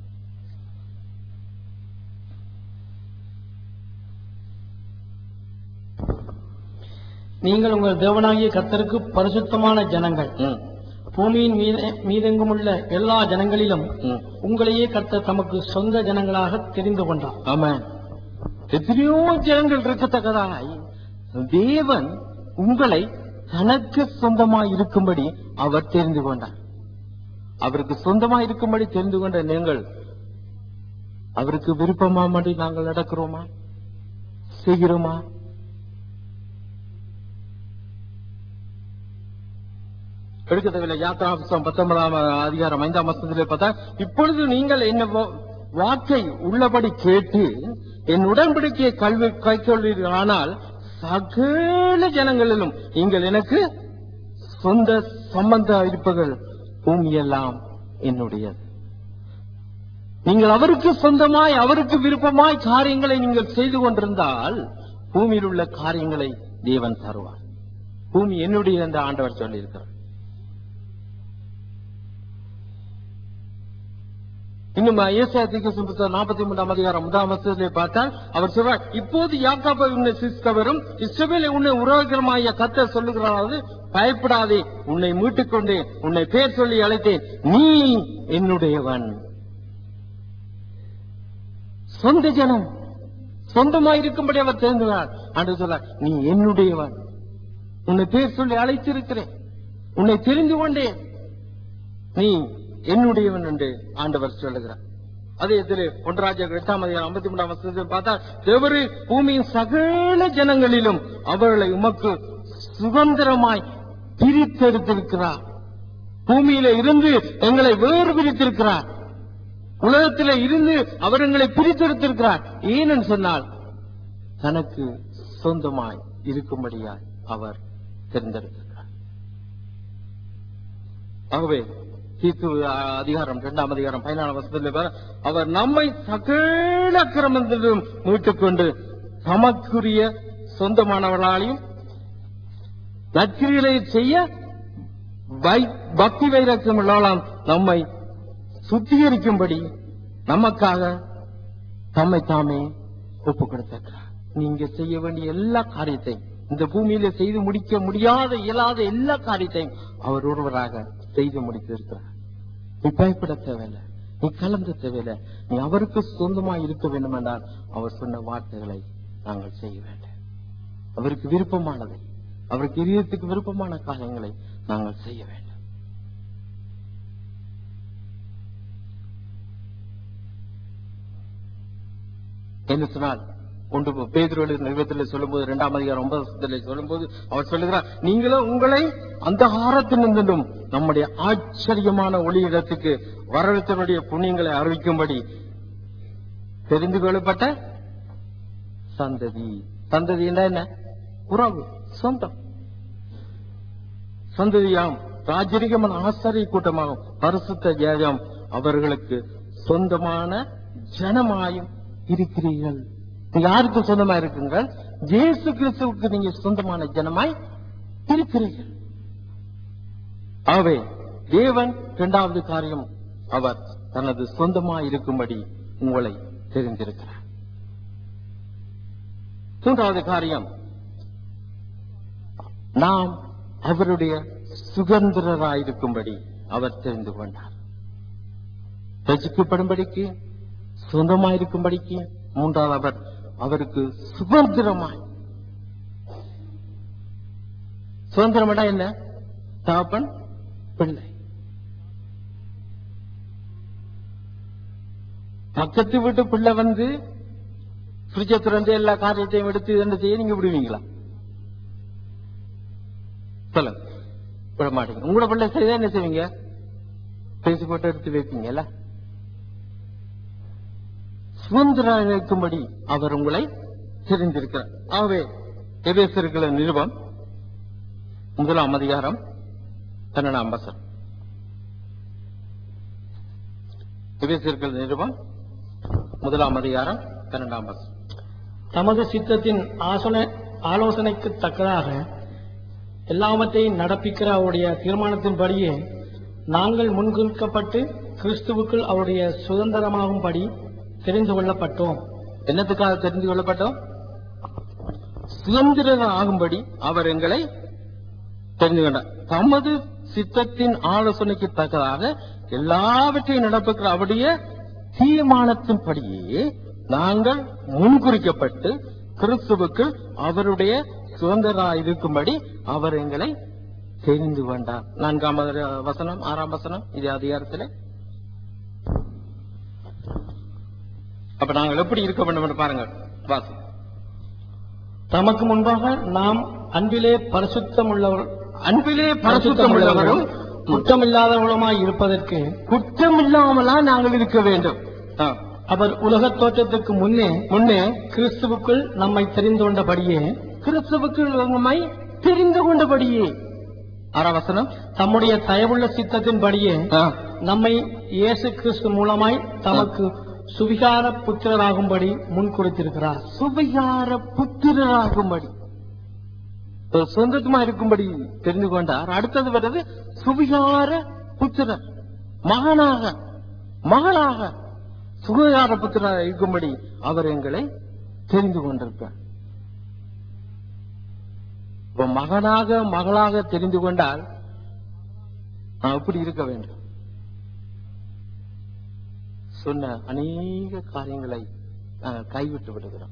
நீங்கள் உங்கள் தேவனாகிய கர்த்தருக்கு பரிசுத்தமான ஜனங்கள் ம், பூமியின் மீத மீதெங்குமுள்ள எல்லா ஜனங்களிலும் ம். உங்களையே கர்த்தர் தமக்கு சொந்த ஜனங்களாக தெரிந்து கொண்டார் ஆமா எத்தனையோ ஜனங்கள் இருக்கத்தக்கதாய் தேவன் உங்களை தனக்கு சொந்தமா இருக்கும்படி அவர் தெரிந்து கொண்டார் அவருக்கு சொந்தமா இருக்கும்படி தெரிந்து கொண்ட நீங்கள் அவருக்கு விருப்பமாமடி நாங்கள் நடக்கிறோமா செய்கிறோமா எடுக்க தேவையில்லை யாத்திரா புஸ்தகம் பத்தொன்பதாம் அதிகாரம் ஐந்தாம் வசனத்திலே பார்த்தா இப்பொழுது நீங்கள் என்ன வா- வாக்கை உள்ளபடி கேட்டு என் உடன்படிக்கையை கல்வி கைக்கொள்ளீர்கள் ஆனால் சகல ஜனங்களிலும் நீங்கள் எனக்கு சொந்த சம்பந்த இருப்பகள் பூமியெல்லாம் என்னுடையது நீங்கள் அவருக்கு சொந்தமாய் அவருக்கு விருப்பமாய் காரியங்களை நீங்கள் செய்து கொண்டிருந்தால் பூமியில் உள்ள காரியங்களை தேவன் தருவார் பூமி என்னுடைய என்று ஆண்டவர் சொல்லியிருக்கிறார் இன்னும் ஏசாயத்துக்கு புத்தகம் நாற்பத்தி மூன்றாம் அதிகாரம் முதலாம் வசதியை பார்த்தால் அவர் சொல்றார் இப்போது யாக்காபை உன்னை சிஸ்தவரும் இஸ்ரவேலை உன்னை உறவுகிறமாய கத்த சொல்லுகிறாராவது பயப்படாதே உன்னை மீட்டுக் கொண்டேன் உன்னை பேர் சொல்லி அழைத்தேன் நீ என்னுடையவன் சொந்த ஜனம் சொந்தமாயிருக்கும்படி அவர் தெரிந்துள்ளார் ஆண்டு சொல்றார் நீ என்னுடையவன் உன்னை பேர் சொல்லி அழைத்திருக்கிறேன் உன்னை தெரிந்து கொண்டேன் நீ என்னுடையவன் என்று ஆண்டவர் சொல்லுகிறார் அதே இதில் ஒன்றாஜ எட்டாம் அதிகாரம் ஐம்பத்தி மூணாம் வசனத்தில் பார்த்தால் தேவரு பூமியின் சகல ஜனங்களிலும் அவர்களை உமக்கு சுதந்திரமாய் பிரித்தெடுத்திருக்கிறார் பூமியில இருந்து எங்களை வேறு பிரித்திருக்கிறார் உலகத்தில இருந்து அவர் எங்களை பிரித்தெடுத்திருக்கிறார் ஏனென்று சொன்னால் தனக்கு சொந்தமாய் இருக்கும்படியாய் அவர் தெரிந்தெடுத்திருக்கிறார் ஆகவே தீர்த்து அதிகாரம் இரண்டாம் அதிகாரம் பதினாலாம் வசத்தில் பாரு, அவர் நம்மை சகல அக்கிரமத்திலும் மீட்டுக் கொண்டு தமக்குரிய சொந்தமானவர்களாலையும் நற்கிரிகளை செய்ய வை- பக்தி வைரக்கம் உள்ளவளாம் நம்மை சுத்திகரிக்கும்படி நமக்காக தம்மை தாமே ஒப்பு கொடுத்திருக்கிறார் நீங்க செய்ய வேண்டிய எல்லா காரியத்தையும் இந்த பூமியில செய்து முடிக்க முடியாத இயலாத எல்லா காரியத்தையும் அவர் ஒருவராக செய்து முடித்திருக்கிறார் நீ பயப்பட தேவையில்லை நீ கலந்த தேவையில்லை நீ அவருக்கு சொந்தமா இருக்க வேண்டும் என்றால் அவர் சொன்ன வார்த்தைகளை நாங்கள் செய்ய வேண்டும் அவருக்கு விருப்பமானதை அவருக்கு இதயத்துக்கு விருப்பமான காரியங்களை நாங்கள் செய்ய வேண்டும் என்ன சொன்னால் ஒன்று பேதுருவலி நிறுவனத்தில் சொல்லும்போது இரண்டாம் அதிகாரம் ஒன்பதாம் சொல்லும்போது அவர் சொல்லுகிறார் நீங்களும் உங்களை அந்த நின்றும் நம்முடைய ஆச்சரியமான ஒளியிடத்துக்கு வரவித்தனுடைய புண்ணியங்களை அறிவிக்கும்படி தெரிந்து கொள்ளப்பட்ட சந்ததி சந்ததி என்ன உறவு சொந்தம் சந்ததியாம் ராஜரிகமான ஆசாரிய கூட்டமாகும் பரிசுத்த ஜெயம் அவர்களுக்கு சொந்தமான ஜனமாயும் இருக்கிறீர்கள் நீங்க யாருக்கு சொந்தமா இருக்குங்கள் இயேசு கிறிஸ்துவுக்கு நீங்க சொந்தமான ஜனமாய் இருக்கிறீர்கள் ஆகவே தேவன் இரண்டாவது காரியம் அவர் தனது சொந்தமாய் இருக்கும்படி உங்களை தெரிந்திருக்கிறார் மூன்றாவது காரியம் நாம் அவருடைய சுதந்திரராயிருக்கும்படி அவர் தெரிந்து கொண்டார் ரசிக்கப்படும்படிக்கு சொந்தமாயிருக்கும்படிக்கு மூன்றாவது அவர் அவருக்கு சுதந்திரமாய் சுதந்திரம்டா என்ன தகப்பன் பிள்ளை பக்கத்து வீட்டு பிள்ளை வந்து ஃப்ரிட்ஜை திறந்து எல்லா காரியத்தையும் எடுத்து என்ன செய்ய நீங்க விடுவீங்களா சொல்லுங்க விட மாட்டீங்க உங்களோட பிள்ளை செய்தா என்ன செய்வீங்க பேசி போட்டு எடுத்து வைப்பீங்கல்ல சுதந்திரம் இருக்கும்படி அவர் உங்களை தெரிந்திருக்கிறார் ஆகவே எபேசர்கள நிருபம் முதலாம் அதிகாரம் பன்னெண்டாம் வசனம் எபேசர்கள் நிருபம் முதலாம் அதிகாரம் பன்னெண்டாம் வசனம் தமது சித்தத்தின் ஆசன ஆலோசனைக்கு தக்கதாக எல்லாவற்றையும் நடப்பிக்கிற அவருடைய தீர்மானத்தின்படியே நாங்கள் முன்குறிக்கப்பட்டு கிறிஸ்துவுக்குள் அவருடைய சுதந்திரமாகும்படி தெரிந்து கொள்ளப்பட்டோம் என்னத்துக்காக தெரிந்து கொள்ளப்பட்டோம் சுதந்திரம் ஆகும்படி அவர் எங்களை தெரிந்து கொண்டார் தமது சித்தத்தின் ஆலோசனைக்கு தக்கதாக எல்லாவற்றையும் நடப்புகிற அவருடைய தீர்மானத்தின்படியே நாங்கள் முன்குறிக்கப்பட்டு கிறிஸ்துவுக்கு அவருடைய சுதந்திரா இருக்கும்படி அவர் எங்களை தெரிந்து கொண்டார் நான்காம் அதிர- வசனம் ஆறாம் வசனம் இது அதிகாரத்திலே அப்ப நாங்கள் எப்படி இருக்க வேண்டும் என்று பாருங்கள் வாசி தமக்கு முன்பாக நாம் அன்பிலே பரிசுத்தம் உள்ளவர் அன்பிலே பரிசுத்தம் உள்ளவரும் குற்றமில்லாதவர்களுமாய் இருப்பதற்கு குற்றமில்லாமலா நாங்கள் இருக்க வேண்டும் ஆ. அவர் உலகத் தோற்றத்துக்கு முன்னே முன்னே கிறிஸ்துவுக்குள் நம்மை தெரிந்து கொண்டபடியே கிறிஸ்துவுக்கு நம்மை தெரிந்து கொண்டபடியே ஆறாம் வசனம் தம்முடைய தயவுள்ள சித்தத்தின்படியே ஆ. நம்மை இயேசு கிறிஸ்து மூலமாய் தமக்கு சுவிகார புத்திரராகும்படி முன் கொடுத்திருக்கிறார் சுபகார புத்திரராகும்படி ஒரு சொந்தத்துமா இருக்கும்படி தெரிந்து கொண்டார் அடுத்தது வருது சுவிகார புத்திரர் மகனாக மகளாக சுகார புத்திரராக இருக்கும்படி அவர் எங்களை தெரிந்து கொண்டிருக்கார் இப்ப மகனாக மகளாக தெரிந்து கொண்டால் நான் எப்படி இருக்க வேண்டும் சொன்ன அநேக காரியங்களை நாங்கள் கைவிட்டு விடுகிறோம்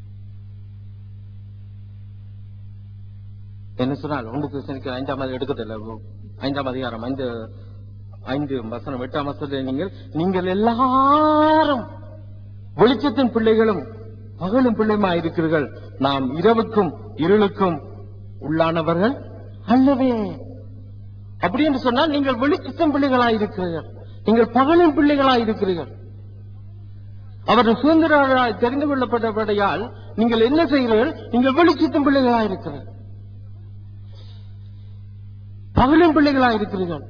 என்ன சொன்னால் ஒன்று கிருஷ்ணனுக்கு ஐந்தாம் அதிகாரம் எடுக்கதில்லை ஐந்தாம் அதிகாரம் ஐந்து ஐந்து வசனம் எட்டாம் வசனத்தில் நீங்கள் நீங்கள் எல்லாரும் வெளிச்சத்தின் பிள்ளைகளும் பகலும் பிள்ளையுமா இருக்கிறீர்கள் நாம் இரவுக்கும் இருளுக்கும் உள்ளானவர்கள் அல்லவே அப்படி என்று சொன்னால் நீங்கள் வெளிச்சத்தின் பிள்ளைகளாய் இருக்கிறீர்கள் நீங்கள் பகலின் பிள்ளைகளாய் இருக்கிறீர்கள் அவர்கள் சுதந்திரராய் தெரிந்து கொள்ளப்பட்டபடியால் நீங்கள் என்ன செய்கிறீர்கள் நீங்கள் வெளிச்சத்தின் பிள்ளைகளாய் இருக்கிறீர்கள் பகலின் பிள்ளைகளாய் இருக்கிறீர்கள்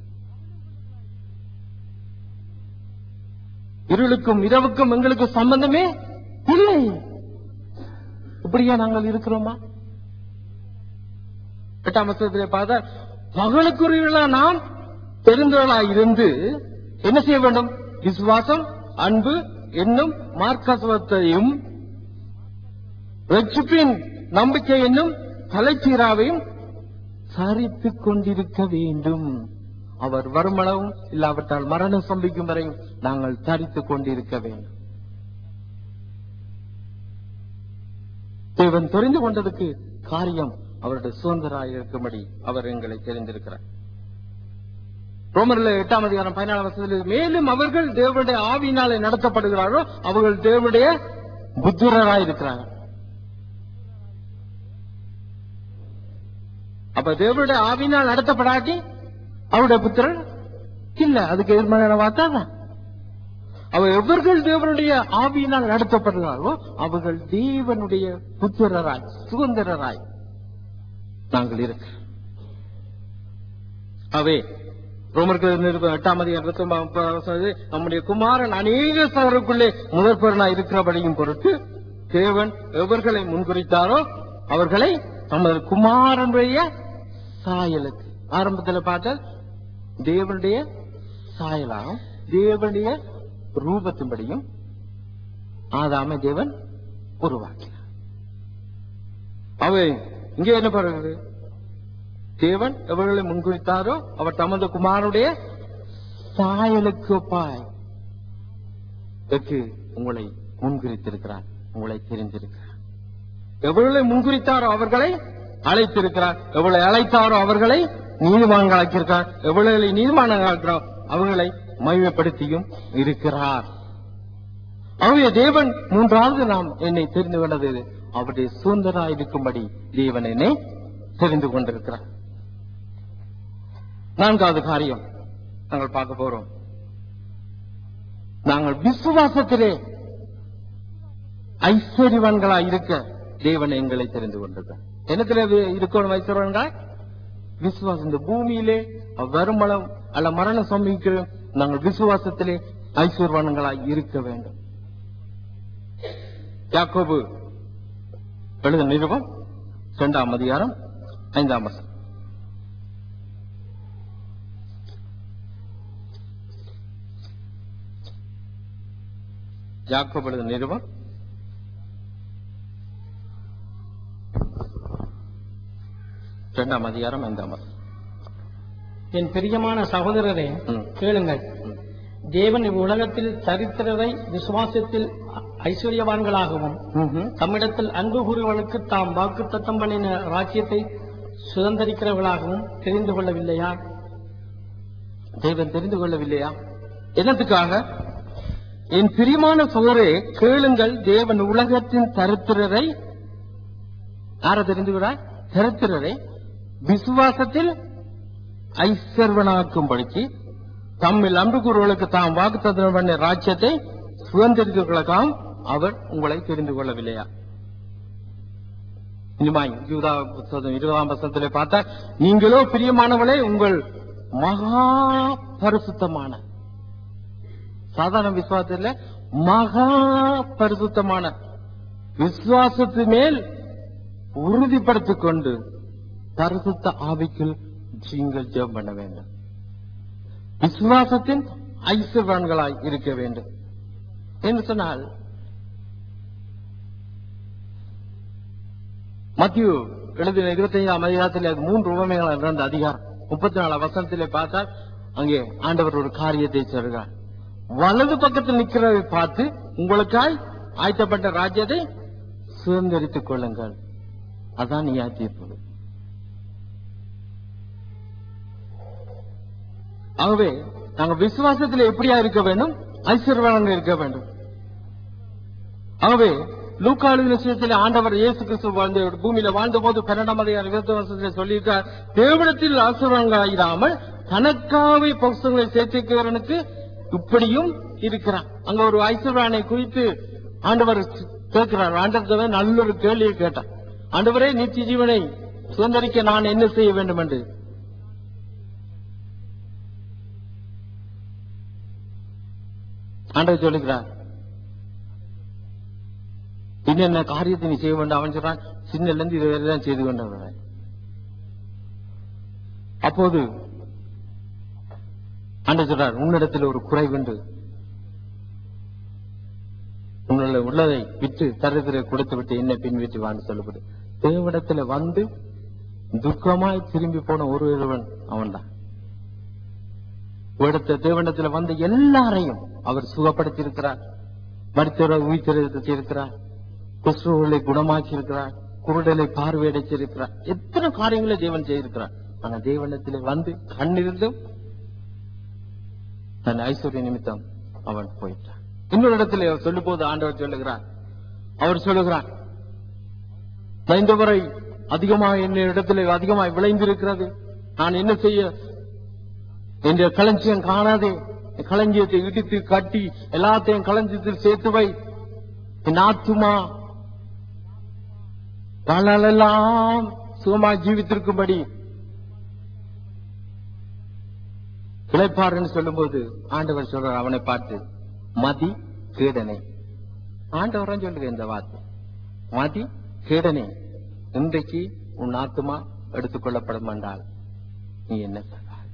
இருளுக்கும் இரவுக்கும் எங்களுக்கு சம்பந்தமே இல்லை இப்படியா நாங்கள் இருக்கிறோமா எட்டாம் வசனத்திலே பார்த்தா பகலுக்குரியவர்களா நாம் தெரிந்தவர்களாய் இருந்து என்ன செய்ய வேண்டும் விசுவாசம் அன்பு என்னும் மார்க்கசவத்தையும் ரட்சிப்பின் நம்பிக்கை என்னும் தலைச்சீராவையும் சரித்துக் கொண்டிருக்க வேண்டும் அவர் வருமளவும் இல்லாவிட்டால் மரணம் சம்பிக்கும் வரையும் நாங்கள் தரித்துக் கொண்டிருக்க வேண்டும் தேவன் தெரிந்து கொண்டதுக்கு காரியம் அவருடைய சுதந்திராய் இருக்கும்படி அவர் எங்களை தெரிந்திருக்கிறார் ரோமர்ல எட்டாம் அதிகாரம் பதினாலாம் வருஷத்தில் மேலும் அவர்கள் தேவனுடைய ஆவியினாலே நடத்தப்படுகிறார்களோ அவர்கள் தேவனுடைய புத்திரராய் இருக்கிறார்கள் அப்ப தேவனுடைய ஆவியினால் நடத்தப்படாட்டி அவருடைய புத்திரன் இல்ல அதுக்கு எதிர்மறையான வார்த்தை தான் அவ எவர்கள் தேவனுடைய ஆவியினால் நடத்தப்படுகிறார்களோ அவர்கள் தேவனுடைய புத்திரராய் சுதந்திரராய் நாங்கள் இருக்க அவே ரோமர்கள் நிருபம் எட்டாம் அதிகாரம் இருபத்தி ஒன்பதாம் வசனம், நம்முடைய குமாரன் அநேக சகருக்குள்ளே முதற்பெறனா இருக்கிறபடியும் பொருட்டு தேவன் எவர்களை முன்குறித்தாரோ அவர்களை நமது குமாரனுடைய சாயலுக்கு ஆரம்பத்தில் பார்த்தால் தேவனுடைய சாயலாகும் தேவனுடைய ரூபத்தின்படியும் ஆதாம தேவன் உருவாக்கினார் அவை இங்கே என்ன பண்ணுறது தேவன் எவர்களை முன்குறித்தாரோ அவர் தமது குமாரனுடைய சாயலுக்கு ஒப்பாய் இதற்கு உங்களை முன்குறித்திருக்கிறார் உங்களை தெரிந்திருக்கிறார் எவர்களை முன்குறித்தாரோ அவர்களை அழைத்திருக்கிறார் எவளை அழைத்தாரோ அவர்களை நீதிமான்களாக்கியிருக்கிறார் எவர்களை நீதிமான்களாக்கிறார் அவர்களை மகிமைப்படுத்தியும் இருக்கிறார் ஆகவே தேவன் மூன்றாவது நாம் என்னை தெரிந்து கொண்டது அவருடைய சுதந்திரா இருக்கும்படி தேவன் என்னை தெரிந்து கொண்டிருக்கிறார் நான்காவது காரியம் நாங்கள் பார்க்க போறோம் நாங்கள் விசுவாசத்திலே ஐஸ்வர்யவான்களா இருக்க தேவன் எங்களை தெரிந்து கொண்டிருக்க என்னத்துல இருக்கணும் ஐஸ்வர்யவான்களா விசுவாசம் இந்த பூமியிலே வருமளம் அல்ல மரணம் சம்பவிக்கிற நாங்கள் விசுவாசத்திலே ஐஸ்வர்வான்களாய் இருக்க வேண்டும் யாக்கோபு எழுத நிருபம் இரண்டாம் அதிகாரம் ஐந்தாம் வசனம் யாக்கோபு எழுத நிருபம் இரண்டாம் அதிகாரம் ஐந்தாம் வசனம் என் பிரியமான சகோதரரே ம். கேளுங்கள் ம். தேவன் இவ்வுலகத்தில் சரித்திரரை விசுவாசத்தில் ஐஸ்வர்யவான்களாகவும் ம்ஹும். தம்மிடத்தில் அன்பு கூறுவனுக்கு தாம் வாக்குத்தத்தம் பண்ணின ராஜ்யத்தை சுதந்திரிக்கிறவர்களாகவும் தெரிந்து கொள்ளவில்லையா தேவன் தெரிந்து கொள்ளவில்லையா என்னத்துக்காக என் பிரியமான சோரே கேளுங்கள் தேவன் உலகத்தின் தரித்திரரை யார தெரிந்துகிறார் தரித்திரரை விசுவாசத்தில் ஐஸ்வர்வனாக்கும்படிக்கு தம்மில் அன்பு கூறுவர்களுக்கு தாம் வாக்குத்தத்தம் பண்ண ராஜ்யத்தை சுதந்திரிக்கிறவர்களுக்காகவும் அவர் உங்களை தெரிந்து கொள்ளவில்லையா இனிமாய் இருபதாம் புத்தகம் இருபதாம் வசனத்திலே பார்த்தா நீங்களோ பிரியமானவளே உங்கள் மகா பரிசுத்தமான சாதாரண விசுவாசத்துல மகா பரிசுத்தமான விசுவாசத்து மேல் உறுதிப்படுத்திக் கொண்டு பரிசுத்த ஆவிக்குள் நீங்கள் ஜெபம் பண்ண வேண்டும் விசுவாசத்தின் ஐஸ்வர்வான்களாய் இருக்க வேண்டும் என்று சொன்னால் மத்திய எழுதின இருபத்தி ஐந்தாம் அதிகாரத்தில் அது மூன்று உவமைகள் இருந்த அதிகாரம் முப்பத்தி நாலு வசனத்திலே பார்த்தால் அங்கே ஆண்டவர் ஒரு காரியத்தை சொல்கிறார் வலது பக்கத்தில் நிற்கிறதை பார்த்து உங்களுக்காய் ஆயத்தப்பட்ட ராஜ்யத்தை சுதந்திரித்துக் கொள்ளுங்கள் அதான் நீ தீர்ப்பு ஆகவே நாங்கள் விசுவாசத்தில் எப்படியா இருக்க வேண்டும் ஐஸ்வர்யவான்கள் இருக்க வேண்டும் ஆகவே லூக்காளின் விஷயத்தில் ஆண்டவர் இயேசு கிறிஸ்து வாழ்ந்த பூமியில வாழ்ந்த போது பன்னெண்டாம் அதிகாரம் இருபத்தி வருஷத்தில் சொல்லியிருக்கார் தேவனத்தில் ஆசுரங்களாயிராமல் தனக்காவே பக்தங்களை சேர்த்துக்கிறவனுக்கு இப்படியும் இருக்கிறான் அங்க ஒரு ஐஸ்வர்யானை குறித்து ஆண்டவர் கேட்கிறார் ஆண்டவர் நல்ல ஒரு கேள்வியை கேட்டார் ஆண்டவரே நித்திய ஜீவனை சுதந்திரிக்க நான் என்ன செய்ய வேண்டும் என்று ஆண்டவர் சொல்லுகிறார் என்னென்ன காரியத்தை நீ செய்ய வேண்டும் அவன் சொல்றான் சின்னல இருந்து இது வரைதான் செய்து கொண்டவன் அப்போது ஆண்டவர் சொல்றார் உன்னிடத்தில் ஒரு குறைவுண்டு உன்னுடைய உள்ளதை விட்டு தருதிரை கொடுத்து விட்டு என்ன பின்விட்டு வான்னு சொல்லப்படு தேவனிடத்துல வந்து துக்கமாய் திரும்பி போன ஒருவன் அவன்தான் இடத்த தேவனிடத்துல வந்த எல்லாரையும் அவர் சுகப்படுத்தி இருக்கிறார் மருத்துவரை உயிர்த்தெழுத்தி இருக்கிறார் குஷ்டர்களை குணமாக்கி இருக்கிறார் குருடலை பார்வையடைச்சிருக்கிறார் எத்தனை காரியங்களை தேவன் செய்திருக்கிறார் ஆனா தேவனிடத்திலே வந்து கண்ணிருந்தும் தன் ஐஸ்வர்ய நிமித்தம் அவன் போயிட்டான் இன்னொரு இடத்துல சொல்லும் போது ஆண்டவர் சொல்லுகிறார் அவர் சொல்லுகிறார் "நான் இந்த வரை அதிகமாக என்ன இடத்துல அதிகமாக விளைந்திருக்கிறது நான் என்ன செய்ய என்ற களஞ்சியம் காணாதே என் களஞ்சியத்தை இடித்து கட்டி எல்லாத்தையும் களஞ்சியத்தில் சேர்த்து வை என் ஆத்துமா வாழ்நாளெல்லாம் சுகமாக ஜீவித்திருக்கும்படி இழைப்பாருன்னு சொல்லும்போது ஆண்டவர் சொல்றார் அவனை பார்த்து மதி கேடனை ஆண்டவரும் சொல்லுங்க இந்த வார்த்தை மதி கேடனே இன்றைக்கு உன் ஆத்துமா எடுத்துக்கொள்ளப்படும் என்றால் நீ என்ன சொல்றாய்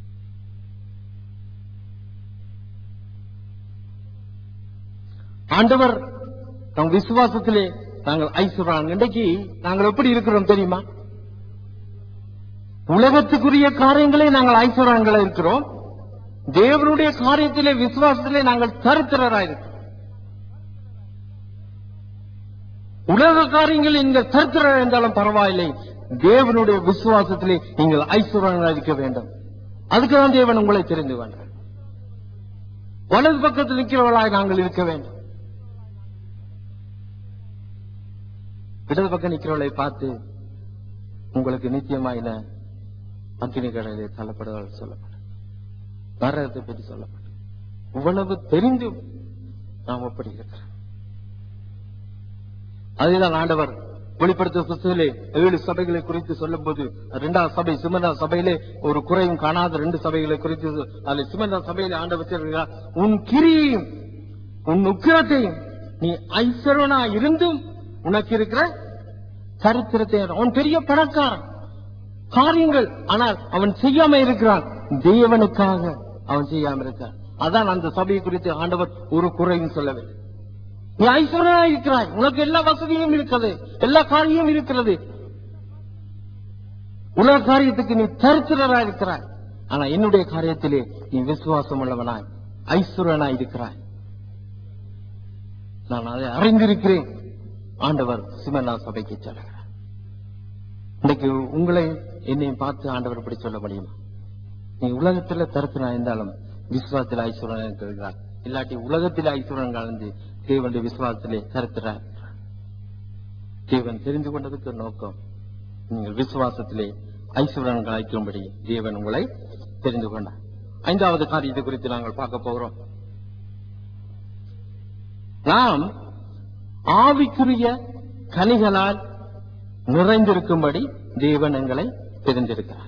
ஆண்டவர் நம் விசுவாசத்திலே நாங்கள் ஐஸ்வர்யான் இன்றைக்கு நாங்கள் எப்படி இருக்கிறோம் தெரியுமா உலகத்துக்குரிய காரியங்களே நாங்கள் ஐஸ்வர்யான்களா இருக்கிறோம் தேவனுடைய காரியத்திலே விசுவாசத்திலே நாங்கள் தரித்திரராயிருக்கிறோம் உலக காரியங்கள் நீங்கள் தரித்திரர் என்றாலும் பரவாயில்லை தேவனுடைய விசுவாசத்திலே நீங்கள் ஐஸ்வர்யங்களாக இருக்க வேண்டும் அதுக்கு தான் தேவன் உங்களை தெரிந்து கொண்டார் வலது பக்கத்தில் நிற்கிறவர்களாய் நாங்கள் இருக்க வேண்டும் இடது பக்கம் நிற்கிறவளை பார்த்து உங்களுக்கு நிச்சயமாயின அக்கினி கடலிலே தள்ளப்படுவார்கள் சொல்லப்பட்டது நரகத்தை பற்றி சொல்லப்பட்டது இவ்வளவு தெரிந்தும் நாம் அப்படி இருக்கிறோம் அதுதான் ஆண்டவர் வெளிப்படுத்த புத்தகத்திலே ஏழு சபைகளை குறித்து சொல்லும்போது இரண்டாவது சபை சிமந்தா சபையிலே ஒரு குறையும் காணாத ரெண்டு சபைகளை குறித்து அதில் சிமந்தா சபையிலே ஆண்டவர் சொல்கிறார் உன் கிரியையும் உன் உக்கிரத்தையும் நீ ஐஸ்வரனா இருந்தும் உனக்கு இருக்கிற சரித்திரத்தை அவன் பெரிய பணக்காரன் காரியங்கள் ஆனால் அவன் செய்யாம இருக்கிறான் தேவனுக்காக அவன் செய்யாம இருக்கான் அதான் அந்த சபையை குறித்து ஆண்டவர் ஒரு குறையும் சொல்லவில்லை நீ ஐஸ்வரனா இருக்கிறாய் உனக்கு எல்லா வசதியும் இருக்கிறது எல்லா காரியமும் இருக்கிறது உலக காரியத்துக்கு நீ தரித்திரரா இருக்கிறாய் ஆனா என்னுடைய காரியத்திலே நீ விசுவாசம் உள்ளவனாய் ஐஸ்வரனாய் இருக்கிறாய் நான் அதை அறிந்திருக்கிறேன் ஆண்டவர் சிமனா சபைக்கு சொல்லுகிறார் இன்னைக்கு உங்களை என்னையும் பார்த்து ஆண்டவர் இப்படி சொல்ல முடியுமா நீ உலகத்துல தரத்தினா இருந்தாலும் விசுவாசத்தில் ஐஸ்வரன் இருக்கிறார் இல்லாட்டி உலகத்தில் ஐஸ்வரன் கலந்து தேவனுடைய விசுவாசத்திலே கருத்துறார் தேவன் தெரிந்து கொண்டதுக்கு நோக்கம் நீங்கள் விசுவாசத்திலே ஐஸ்வரன் கலைக்கும்படி தேவன் உங்களை தெரிந்து கொண்டார் ஐந்தாவது காரியத்தை குறித்து நாங்கள் பார்க்க போகிறோம் நாம் ஆவிக்குரிய கனிகளால் நிறைந்திருக்கும்படி தேவன் எங்களை தெரிந்திருக்கிறார்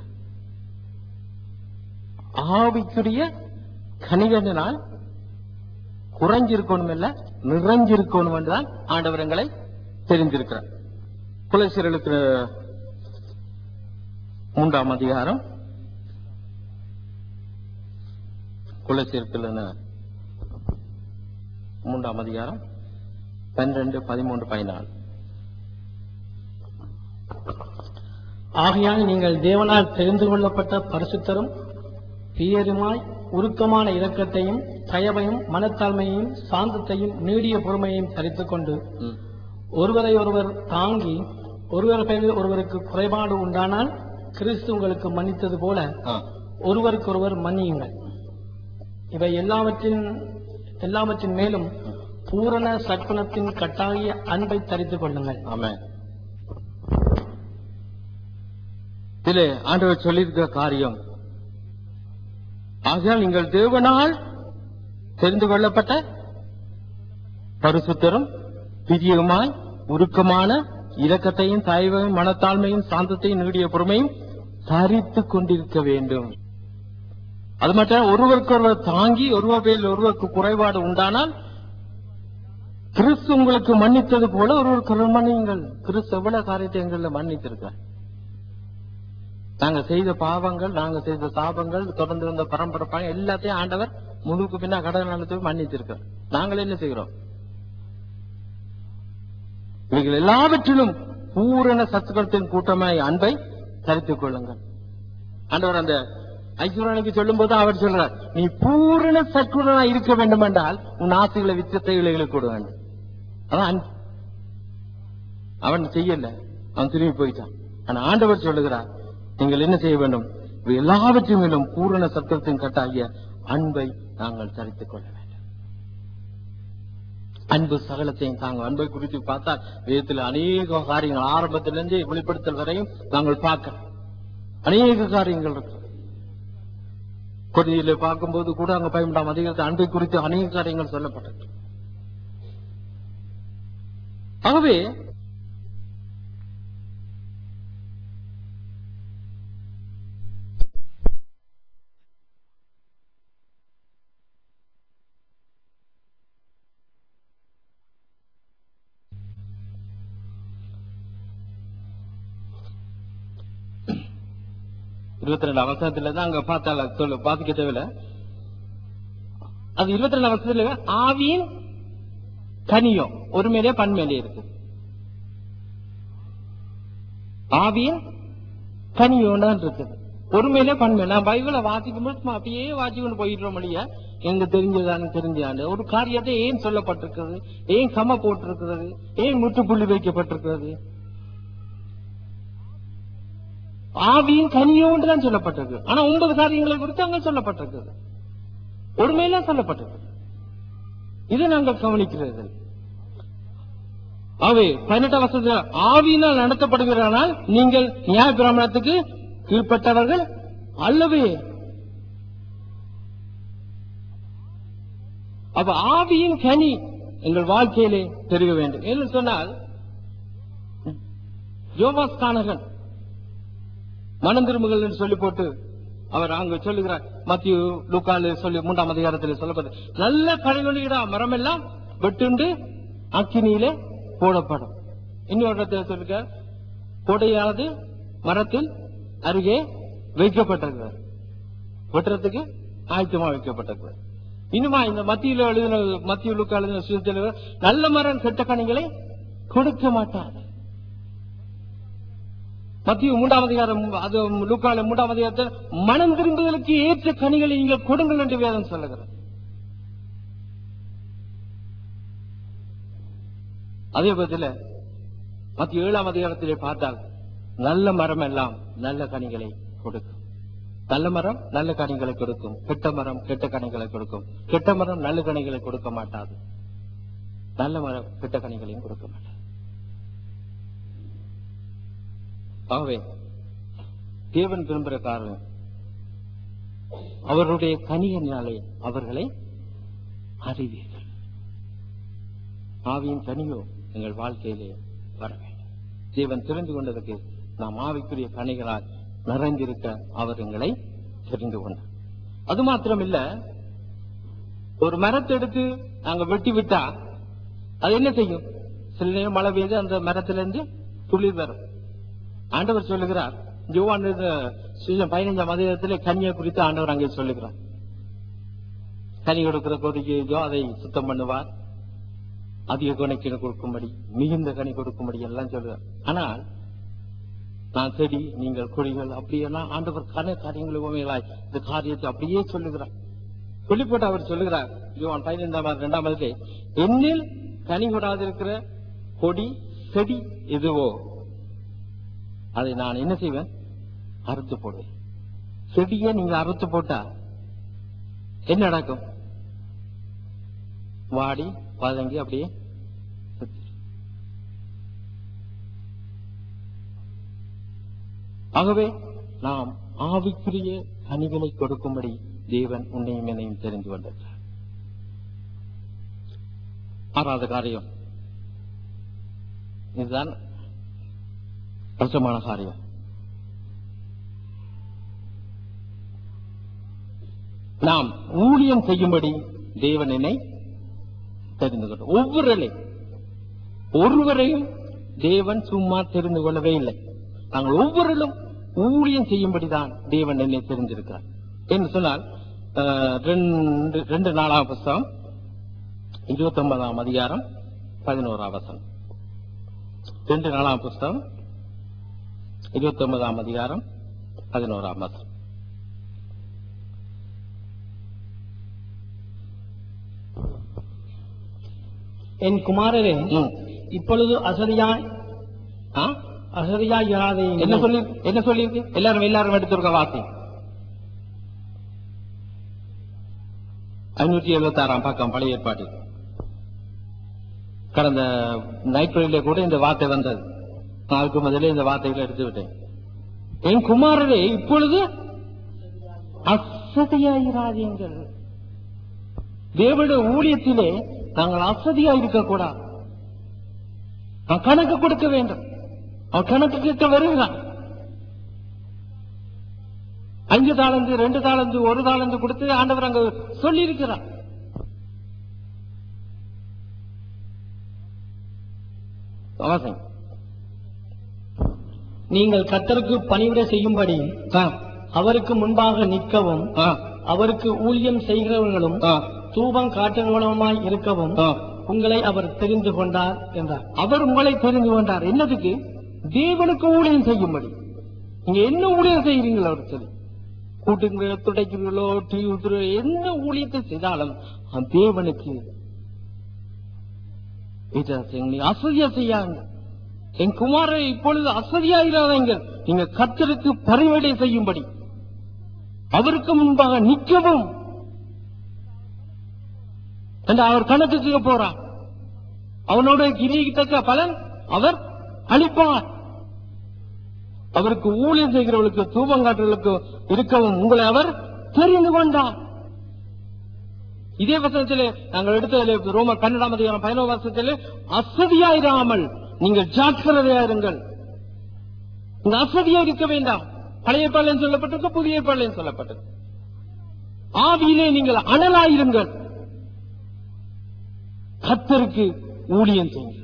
ஆவிக்குரிய கனிகளினால் குறைஞ்சிருக்கணும் இல்ல நிறைஞ்சிருக்கணும் என்றுதான் ஆண்டவர் எங்களை தெரிந்திருக்கிறார் குலசீரலுக்கு மூன்றாம் அதிகாரம் குலசீர்க்குள்ள மூன்றாம் அதிகாரம் பன்னிரண்டு பதிமூன்று பதினாலு ஆகையால் நீங்கள் தேவனால் தெரிந்து கொள்ளப்பட்ட பரிசுத்தரும் பியருமாய் உருக்கமான இரக்கத்தையும் தயவையும் மனத்தாழ்மையையும் சாந்தத்தையும் நீடிய பொறுமையையும் தரித்துக் கொண்டு ம். ஒருவரை ஒருவர் தாங்கி ஒருவர் பேரில் ஒருவருக்கு குறைபாடு உண்டானால் கிறிஸ்து உங்களுக்கு மன்னித்தது போல ஆ. ஒருவருக்கொருவர் மன்னியுங்கள் இவை எல்லாவற்றின் எல்லாவற்றின் மேலும் பூரண சற்குணத்தின் கட்டாய அன்பை தரித்துக் கொள்ளுங்கள் ஆமென் இதிலே ஆண்டவர் சொல்லியிருக்கிற காரியம் ஆகையால் நீங்கள் தேவனால் தெரிந்து கொள்ளப்பட்ட பரிசுத்தரும் பிரியமாய் உருக்கமான இரக்கத்தையும் தயவையும் மனத்தாழ்மையும் சாந்தத்தையும் நீடிய பொறுமையும் தரித்துக் கொண்டிருக்க வேண்டும் அது மட்டும் ஒருவருக்கொருவர் தாங்கி ஒருவர் பேரில் ஒருவருக்கு குறைபாடு உண்டானால் கிறிஸ்து உங்களுக்கு மன்னித்தது போல ஒருவருக்கு மன்னியுங்கள் கிறிஸ்து எவ்வளவு காரியத்தை எங்களை மன்னித்திருக்கார் நாங்க செய்த பாவங்கள் நாங்க செய்த சாபங்கள் தொடர்ந்து வந்த பரம்பரை பாவம் எல்லாத்தையும் ஆண்டவர் முழுக்கு பின்னா கடல் நடத்து மன்னித்திருக்கார் நாங்கள் என்ன செய்கிறோம் இவைகள் எல்லாவற்றிலும் பூரண சத்துக்களத்தின் கூட்டமாய் அன்பை தரித்துக் கொள்ளுங்கள் ஆண்டவர் அந்த ஐஸ்வரனுக்கு சொல்லும் போது அவர் சொல்றார் நீ பூரண சற்குணனா இருக்க வேண்டும் என்றால் உன் ஆசைகளை விச்சத்தை இலைகளுக்கு கொடு வேண்டும் அதான் அன்பு. அவன் செய்யல அவன் திரும்பி போயிட்டான் ஆனா ஆண்டவர் சொல்லுகிறார் நீங்கள் என்ன செய்ய வேண்டும் இவை எல்லாவற்றையும் மேலும் பூரண சத்தத்தின் கட்டாகிய அன்பை நாங்கள் தரித்துக் கொள்ள வேண்டும் அன்பு சகலத்தையும் தாங்க அன்பை குறித்து பார்த்தால் வேதத்தில் அநேக காரியங்கள் ஆரம்பத்திலிருந்து வெளிப்படுத்தல் வரையும் நாங்கள் பார்க்கிறோம் அநேக காரியங்கள் இருக்கு கொடியில பார்க்கும்போது கூட அங்க பயன்படாம அதிகாரத்தை அன்பை குறித்து அநேக காரியங்கள் சொல்லப்பட்டது ஆகவே இருபத்தி ரெண்டு அவசரத்துல தான் அங்க பார்த்தால சொல்லு பாதிக்க தேவையில்ல அது இருபத்தி ரெண்டு அவசரத்துல ஆவியின் கனியம் ஒரு மேலே பன்மேலே இருக்கு ஆவியின் கனியம் தான் இருக்குது ஒரு மேலே பன்மேல் நான் பைபிளை வாசிக்கும் போது சும்மா அப்படியே வாசி கொண்டு போயிடுறோம் மொழிய எங்க தெரிஞ்சதான்னு தெரிஞ்சாண்டு ஒரு காரியத்தை ஏன் சொல்லப்பட்டிருக்கிறது ஏன் சம போட்டிருக்கிறது ஏன் முற்றுப்புள்ளி வைக்கப்பட்டிருக்கிறது ஆவியின் கனியோன்று தான் சொல்லப்பட்டிருக்கு ஆனா ஒன்பது காரியங்களை குறித்து அங்க சொல்லப்பட்டிருக்குது ஒருமையில சொல்லப்பட்டிருக்கு இது நாங்கள் கவனிக்கிறது ஆவே பதினெட்டாம் வருஷத்துல ஆவியினால் நடத்தப்படுகிறானால் நீங்கள் நியாய பிரமாணத்துக்கு கீழ்ப்பட்டவர்கள் அல்லவே அப்ப ஆவியின் கனி எங்கள் வாழ்க்கையிலே பெருக வேண்டும் என்று சொன்னால் யோவாஸ் கானகன் மனம் திரும்புகள் என்று சொல்லி போட்டு அவர் அங்கு சொல்லுகிறார் மத்திய லூக்கால சொல்லி மூன்றாம் அதிகாரத்தில் சொல்லப்பட்டு நல்ல கடைகளிடா மரம் எல்லாம் வெட்டுண்டு அக்கினியிலே போடப்படும் இன்னொரு இடத்துல சொல்லுங்க கொடையானது மரத்தில் அருகே வைக்கப்பட்டிருக்கிறது வெட்டுறதுக்கு ஆயத்தமா வைக்கப்பட்டிருக்கிறது இனிமா இந்த மத்தியில எழுதின மத்திய லுக்கா எழுதின சுயத்தில் நல்ல மரம் கெட்ட கனிகளை கொடுக்க மாட்டார் மத்திய மூன்றாம் அதிகாரம் அது லுக்கால மூன்றாம் அதிகாரத்தில் மனம் திரும்புதலுக்கு ஏற்ற கனிகளை நீங்கள் கொடுங்கள் என்று வேதம் சொல்லுகிறது அதே விதத்தில் மத்திய ஏழாம் அதிகாரத்திலே பார்த்தால் நல்ல மரம் எல்லாம் நல்ல கனிகளை கொடுக்கும் நல்ல மரம் நல்ல கனிகளை கொடுக்கும் கெட்ட மரம் கெட்ட கனிகளை கொடுக்கும் கெட்ட மரம் நல்ல கனிகளை கொடுக்க மாட்டாது நல்ல மரம் கெட்ட கனிகளையும் கொடுக்க மாட்டாது ஆகவே தேவன் விரும்புகிற காரணம் அவருடைய கனியினாலே அவர்களை அறிவீர்கள் ஆவியின் கனியோ எங்கள் வாழ்க்கையிலே வர வேண்டும் தேவன் தெரிந்து கொண்டதற்கு நாம் ஆவிக்குரிய கனிகளால் நிறைந்திருக்க அவர் எங்களை தெரிந்து கொண்டார் அது மாத்திரமில்ல ஒரு மரத்தை எடுத்து நாங்க வெட்டி விட்டா அது என்ன செய்யும் சில நேரம் மழை பெய்து அந்த மரத்திலிருந்து துளிர் வரும் ஆண்டவர் சொல்லுகிறார் யோவான் எழுதின சுவிசேஷம் பதினைஞ்சாம் அதிகாரத்திலே கனியை குறித்து ஆண்டவர் அங்கே சொல்லுகிறார் கனி கொடுக்கிற கொதிக்கையோ அதை சுத்தம் பண்ணுவார் அதிக கணக்கில் கொடுக்கும்படி மிகுந்த கனி கொடுக்கும்படி எல்லாம் சொல்லுவார் ஆனால் நான் செடி நீங்கள் கொடிகள் அப்படியெல்லாம் ஆண்டவர் கன காரியங்கள் உண்மைகளாய் இந்த காரியத்தை அப்படியே சொல்லுகிறார் சொல்லிப்போட்டு அவர் சொல்லுகிறார் யோவான் பதினைந்தாம் இரண்டாம் அதிலே என்னில் கனி கொடாதிருக்கிற கொடி செடி எதுவோ அதை நான் என்ன செய்வேன் அறுத்து போடுவேன் செடியை நீங்க அறுத்து போட்டா என்ன நடக்கும் வாடி பதங்கி அப்படியே செத்துரும். ஆகவே நாம் ஆவிக்குரிய கனிகளை கொடுக்கும்படி தேவன் உன்னையும் என்னையும் தெரிந்து கொண்டிருக்கிறார் ஆறாவது காரியம் இதுதான் கஷ்டமான காரியம் நாம் ஊழியம் செய்யும்படி தேவன் என்னை தெரிந்து கொண்டார் ஒவ்வொருவரையும் ஒருவரையும் தேவன் சும்மா தெரிந்து கொள்ளவே இல்லை நாங்கள் ஒவ்வொருவரும் ஊழியம் செய்யும்படிதான் தேவன் என்னை தெரிந்திருக்கிறார் என்று சொன்னால் அஹ், ரெண்டு ரெண்டு நாலாம் புஸ்தகம் இருபத்தி ஒன்பதாம் அதிகாரம் பதினோராம் வசனம் ரெண்டு நாலாம் புஸ்தகம் இருபத்தி ஒன்பதாம் அதிகாரம் பதினோராம் வசனம் என் குமாரரே ம். இப்பொழுது அசதியாய் ஆ? அசதியாய் இராதே என்ன சொல்லி என்ன சொல்லியிருக்கு எல்லாரும் எல்லாரும் எடுத்திருக்க வாசி ஐநூத்தி எழுபத்தி ஆறாம் பக்கம் பழைய ஏற்பாடு கடந்த நைட்களிலே கூட இந்த வார்த்தை வந்தது நாளுக்கு முதல்ல இந்த வார்த்தைகளை எடுத்து விட்டேன் என் குமாரரே இப்பொழுது அசதியாயிராதீங்கள் தேவனுடைய ஊழியத்திலே நாங்கள் அசதியா இருக்கக்கூடாது நான் கணக்கு கொடுக்க வேண்டும் அவன் கணக்கு கேட்க வருகிறான் அஞ்சு தாளந்து ரெண்டு தாளந்து ஒரு தாளந்து கொடுத்து ஆண்டவர் அங்க சொல்லி இருக்கிறார் அவசியம் நீங்கள் கர்த்தருக்கு பணிவிடை செய்யும்படி ஆ, அவருக்கு முன்பாக நிற்கவும் ஆ, அவருக்கு ஊழியம் செய்கிறவர்களும் ஆ, தூபம் காட்டுகிறவர்களுமாய் இருக்கவும் ஆ. உங்களை அவர் தெரிந்து கொண்டார் என்றார் அவர் உங்களை தெரிந்து கொண்டார் என்னதுக்கு தேவனுக்கு ஊழியம் செய்யும்படி நீங்க என்ன ஊழியம் செய்கிறீங்களோ அவர் சொல்லி கூட்டுங்களோ துடைக்கிறீங்களோ டீ ஊத்துறோ என்ன ஊழியத்தை செய்தாலும் அந்த தேவனுக்கு இதை செய்யுங்க. நீங்க அசதியா செய்யாங்க என் குமாரை இப்பொழுது அசதியா இராதீங்க நீங்க கர்த்தருக்கு பரிவடை செய்யும்படி அவருக்கு முன்பாக நிற்கவும் என்று அவர் கணக்குக்கு போறார் அவனோட கிரிக்கு தக்க பலன் அவர் அளிப்பார் அவருக்கு ஊழியம் செய்கிறவர்களுக்கு தூபங்காட்டுகளுக்கு இருக்கவும் உங்களை அவர் தெரிந்து கொண்டார் இதே வசனத்திலே நாங்கள் எடுத்ததிலே ரோமர் பன்னெண்டாம் அதிகாரம் பதினோரு வருஷத்திலே அசதியாயிராமல் நீங்கள் ஜாக்கிரதையாயிருங்கள் இந்த அசதியா இருக்க வேண்டாம் பழைய பாளையம் சொல்லப்பட்டிருக்கு புதிய பாளையம் சொல்லப்பட்டது ஆவியிலே நீங்கள் அனலாயிருங்கள் கத்தருக்கு ஊழியம் செய்யுங்கள்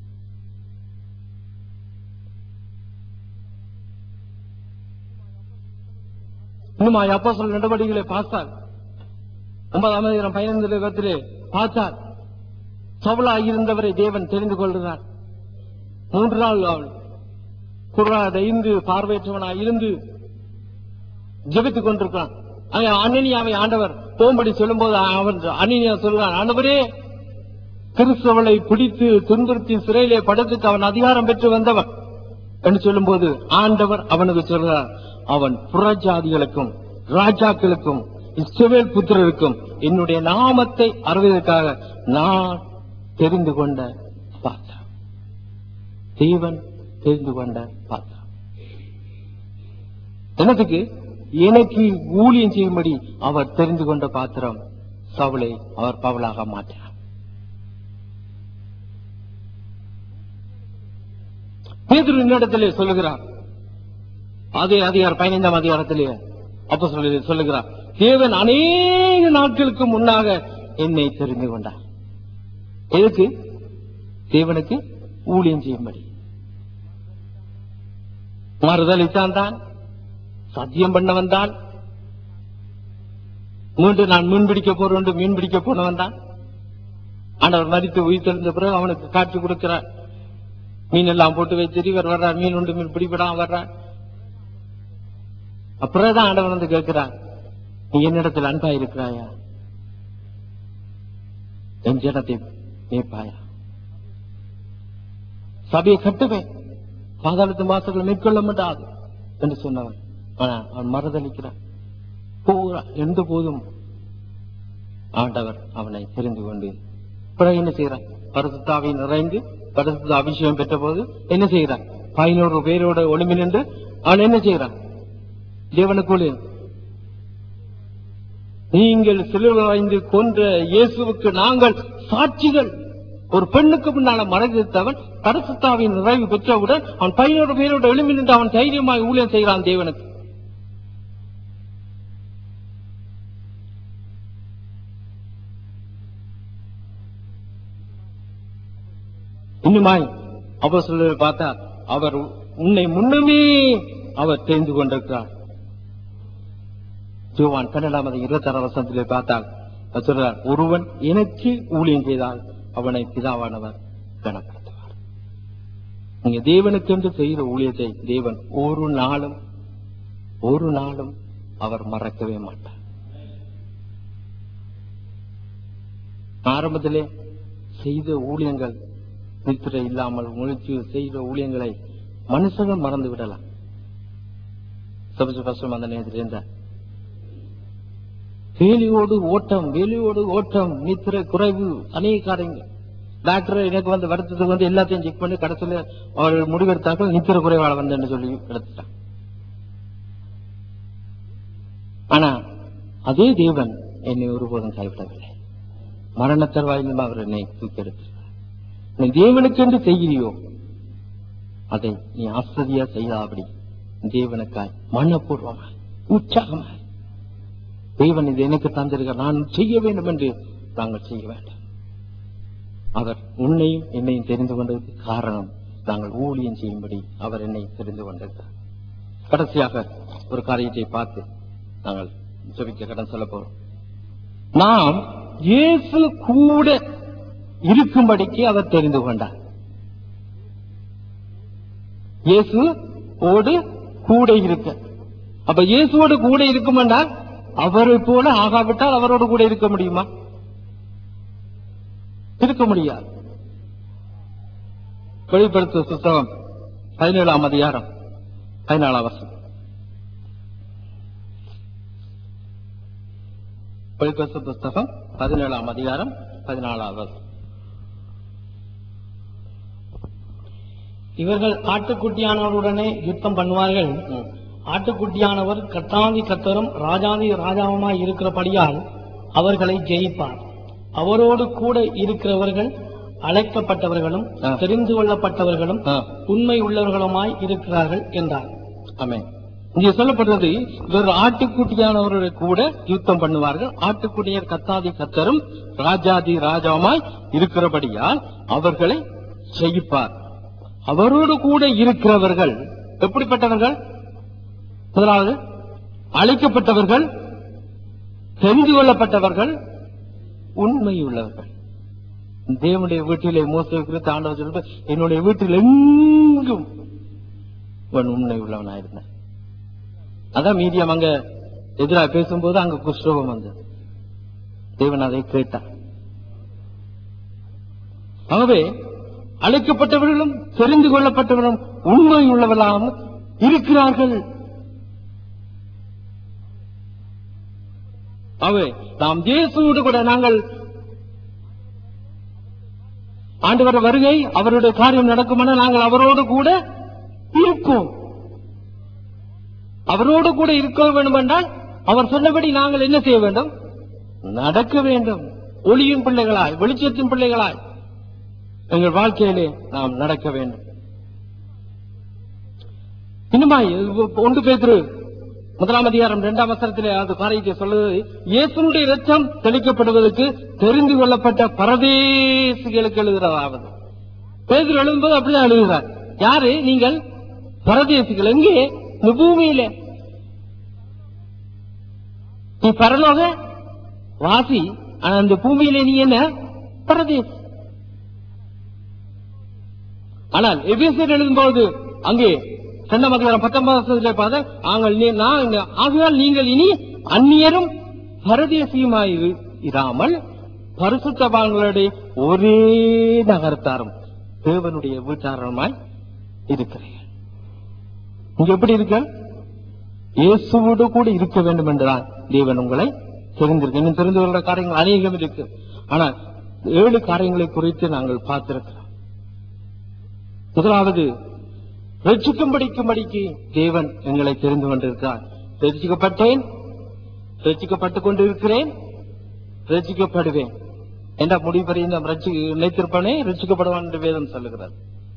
இன்னுமா அப்பா சொல்ல நடவடிக்கைகளை பார்த்தார் ஒன்பதாம் அதிகாரம் பதினைந்து இடத்திலே பார்த்தார் சவுலாக இருந்தவரை தேவன் தெரிந்து கொள்கிறார் மூன்று நாள் அவள் குராடைந்து பார்வையற்றவனாய் இருந்து ஜெபித்துக் கொண்டிருக்கிறான் அங்கே அனனியாவை ஆண்டவர் போகும்படி சொல்லும்போது அவன் அனனியா சொல்கிறான் ஆண்டவரே கிறிஸ்தவளை பிடித்து துன்புறுத்தி சிறையிலே படத்துக்கு அவன் அதிகாரம் பெற்று வந்தவன் என்று சொல்லும்போது ஆண்டவர் அவனுக்கு சொல்கிறார் அவன் புறஜாதிகளுக்கும் ராஜாக்களுக்கும் இஸ்ரவேல் புத்திரருக்கும் என்னுடைய நாமத்தை அறிவதற்காக நான் தெரிந்து கொண்ட பாத்திரம் தேவன் தெரிந்து கொண்ட பாத்திரம் என்னத்துக்கு எனக்கு ஊழியம் செய்யும்படி அவர் தெரிந்து கொண்ட பாத்திரம் சவுளை அவர் பவலாக மாற்றினார் பேதுரு இன்னிடத்திலே சொல்லுகிறார் அதே அதிகாரம் பதினைந்தாம் அதிகாரத்திலே அப்ப சொல்லி சொல்லுகிறார் தேவன் அநேக நாட்களுக்கு முன்னாக என்னை தெரிந்து கொண்டார் எதுக்கு தேவனுக்கு ஊழியம் செய்யும்படி மறுதளித்தான் தான் சத்தியம் பண்ண வந்தான் மீண்டும் நான் மீன் பிடிக்க போறேன் மீன் பிடிக்க போனவன் தான் ஆண்டவர் மறித்து உயிர் தெரிந்த பிறகு அவனுக்கு காட்சி கொடுக்கிறார் மீன் எல்லாம் போட்டு வச்சிரு இவர் வர்றார் மீன் உண்டு மீன் பிடிபடாம வர்றார் அப்புறம்தான் ஆண்டவர் வந்து கேட்கிறார் நீ என்னிடத்தில் அன்பா இருக்கிறாயா என் ஜனத்தை மேய்ப்பாயா சபையை கட்டுவேன் பாதாளத்து மாசங்களை மேற்கொள்ள மாட்டாது என்று சொன்னவன் ஆனா அவன் மறுதளிக்கிறான் பூரா எந்த போதும் ஆண்டவர் அவனை தெரிந்து கொண்டு பிறகு என்ன செய்யறான் பரிசுத்தாவை நிறைந்து பரிசுத்த அபிஷேகம் பெற்ற போது என்ன செய்யறான் பதினோரு பேரோட ஒளிமி நின்று அவன் என்ன செய்யறான் தேவனுக்குள்ளே நீங்கள் சிலுவைந்து கொன்ற இயேசுவுக்கு நாங்கள் சாட்சிகள் ஒரு பெண்ணுக்கு முன்னால மறைந்தவன் பரிசுத்தாவின் நிறைவு பெற்றவுடன் அவன் பதினோரு பேரோட எழுமி நின்று அவன் தைரியமாய் ஊழியம் செய்கிறான் தேவனுக்கு இன்னுமாய் அவர் சொல்ல பார்த்தா அவர் உன்னை முன்னமே அவர் தெரிந்து கொண்டிருக்கிறார் ஜோவான் பன்னெண்டாம் இருபத்தி ஆறாம் வருஷத்திலே பார்த்தால் அவர் சொல்றார் ஒருவன் எனக்கு ஊழியம் செய்தால் அவனை பிதாவானவர் கனப்படுத்துவார் நீங்க தேவனுக்கென்று செய்கிற ஊழியத்தை தேவன் ஒரு நாளும் ஒரு நாளும் அவர் மறக்கவே மாட்டார் ஆரம்பத்திலே செய்த ஊழியங்கள் நித்திரை இல்லாமல் முழிச்சு செய்த ஊழியங்களை மனுஷர்கள் மறந்து விடலாம் சபசு பசும் அந்த நேரத்தில் இருந்தார் வேலியோடு ஓட்டம் வேலியோடு ஓட்டம் நித்திரை குறைவு அநேக காரியங்கள் டாக்டர் எனக்கு வந்து வருத்தத்துக்கு வந்து எல்லாத்தையும் செக் பண்ணி கடைசியில் அவர் முடிவெடுத்தாக்கள் நித்திரை குறைவால வந்தேன்னு சொல்லி எடுத்துட்டான் ஆனா அதே தேவன் என்னை ஒருபோதும் கைவிடவில்லை மரணத்தருவாயிலும் அவர் என்னை தூக்கி எடுத்திருக்கிறார் நீ தேவனுக்கென்று செய்கிறியோ அதை நீ ஆஸ்திரியா செய்யாதபடி தேவனுக்காய் மனப்பூர்வமாய் உற்சாகமாய் தேவன் இது எனக்கு தந்திருக்க நான் செய்ய வேண்டும் என்று நாங்கள் செய்ய வேண்டும் அவர் உன்னையும் என்னையும் தெரிந்து கொண்டதுக்கு காரணம் நாங்கள் ஊழியம் செய்யும்படி அவர் என்னை தெரிந்து கொண்டிருக்கிறார் கடைசியாக ஒரு காரியத்தை பார்த்து நாங்கள் ஜெபிக்க கடன் சொல்ல போறோம் நாம் இயேசு கூட இருக்கும்படிக்கு அவர் தெரிந்து கொண்டார் இயேசு ஓடு கூட இருக்க அப்ப இயேசுவோடு கூட இருக்கும் என்றால் அவரை போல ஆகாவிட்டால் அவரோடு கூட இருக்க முடியுமா இருக்க முடியாது வெளிப்படுத்த புத்தகம் பதினேழாம் அதிகாரம் பதினாலாம் வருஷம் வெளிப்படுத்த புத்தகம் பதினேழாம் அதிகாரம் பதினாலாம் வருஷம் இவர்கள் ஆட்டுக்குட்டியானவருடனே யுத்தம் பண்ணுவார்கள் ம். ஆட்டுக்குட்டியானவர் கர்த்தாதி கர்த்தரும் ராஜாதி ராஜாவுமாய் இருக்கிறபடியால் அவர்களை ஜெயிப்பார் அவரோடு கூட இருக்கிறவர்கள் அழைக்கப்பட்டவர்களும் ஆ. தெரிந்து கொள்ளப்பட்டவர்களும் ஆ. உண்மை உள்ளவர்களுமாய் இருக்கிறார்கள் என்றார் ஆமென் இங்கே சொல்லப்படுறது இவர் ஆட்டுக்குட்டியானவர்கள் கூட யுத்தம் பண்ணுவார்கள் ஆட்டுக்குட்டியர் கத்தாதி கத்தரும் ராஜாதி ராஜாவுமாய் இருக்கிறபடியால் அவர்களை ஜெயிப்பார் அவரோடு கூட இருக்கிறவர்கள் எப்படிப்பட்டவர்கள் முதலாவது அழைக்கப்பட்டவர்கள் தெரிந்து கொள்ளப்பட்டவர்கள் உண்மையுள்ளவர்கள் தேவனுடைய வீட்டிலே மோசடி குறித்து ஆண்டவர் சொல்லும்போது, என்னுடைய வீட்டில் எங்கும் இவன் உண்மை உள்ளவனாயிருந்தான் அதான் மீதியம் அங்க எதிராக பேசும்போது அங்க குஷ்டோகம் வந்தது தேவன் அதை கேட்டார் ஆகவே அழைக்கப்பட்டவர்களும் தெரிந்து கொள்ளப்பட்டவர்களும் உண்மை உள்ளவர்களாகவும் இருக்கிறார்கள் ஆகவே நாம் இயேசுவோடு கூட நாங்கள் ஆண்டவர் வருகை அவருடைய காரியம் நடக்குமென நாங்கள் அவரோடு கூட இருப்போம் அவரோடு கூட இருக்க வேண்டும் என்றால் அவர் சொன்னபடி நாங்கள் என்ன செய்ய வேண்டும் நடக்க வேண்டும் ஒளியின் பிள்ளைகளாய் வெளிச்சத்தின் பிள்ளைகளாய் எங்கள் வாழ்க்கையிலே நாம் நடக்க வேண்டும் இன்னுமாய் ஒன்று பேதுரு முதலாம் அதிகாரம் இரண்டாம் வசனத்திலே அது காரியத்தை சொல்லுவது இயேசுனுடைய இரத்தம் தெளிக்கப்படுவதற்கு தெரிந்து கொள்ளப்பட்ட பரதேசிகளுக்கு எழுதுகிறதாவது பேதுரு எழுதும்போது அப்படிதான் எழுதுகிறார் யாரு நீங்கள் பரதேசிகள் எங்கே இந்த பூமியில நீ பரலோக வாசி ஆனா அந்த பூமியில நீ என்ன பரதேசி ஆனால் எபேசியர் எழுதும்போது அங்கே சென்ன மதியாரம் பத்தொன்பதாம் பார்த்த நாங்கள் நீ- நான் இங்க- ஆகையால் நீங்கள் இனி அந்நியரும் பரதேசியுமாய் இரு- இராமல் பரிசுத்தவான்களுடைய ஒரே நகரத்தாரும் தேவனுடைய வீட்டாரமாய் இருக்கிறீர்கள் இங்க எப்படி இருக்க இயேசுவோடு கூட இருக்க வேண்டும் என்றுதான் தேவன் உங்களை தெரிந்திருக்கு இன்னும் தெரிந்து கொள்ற காரியங்கள் அநேகம் இருக்கு ஆனால் ஏழு காரியங்களை குறித்து நாங்கள் பார்த்திருக்கிறோம் முதலாவது ரட்சிக்கும்படிக்கும்படிக்கு தேவன் எங்களை தெரிந்து கொண்டிருக்கிறார் ரட்சிக்கப்பட்டேன் ரட்சிக்கப்பட்டுக் கொண்டிருக்கிறேன் ரட்சிக்கப்படுவேன் என்ற முடிவரை இந்த ரட்சி நினைத்திருப்பனே ரட்சிக்கப்படுவான் என்று வேதம் சொல்லுகிறது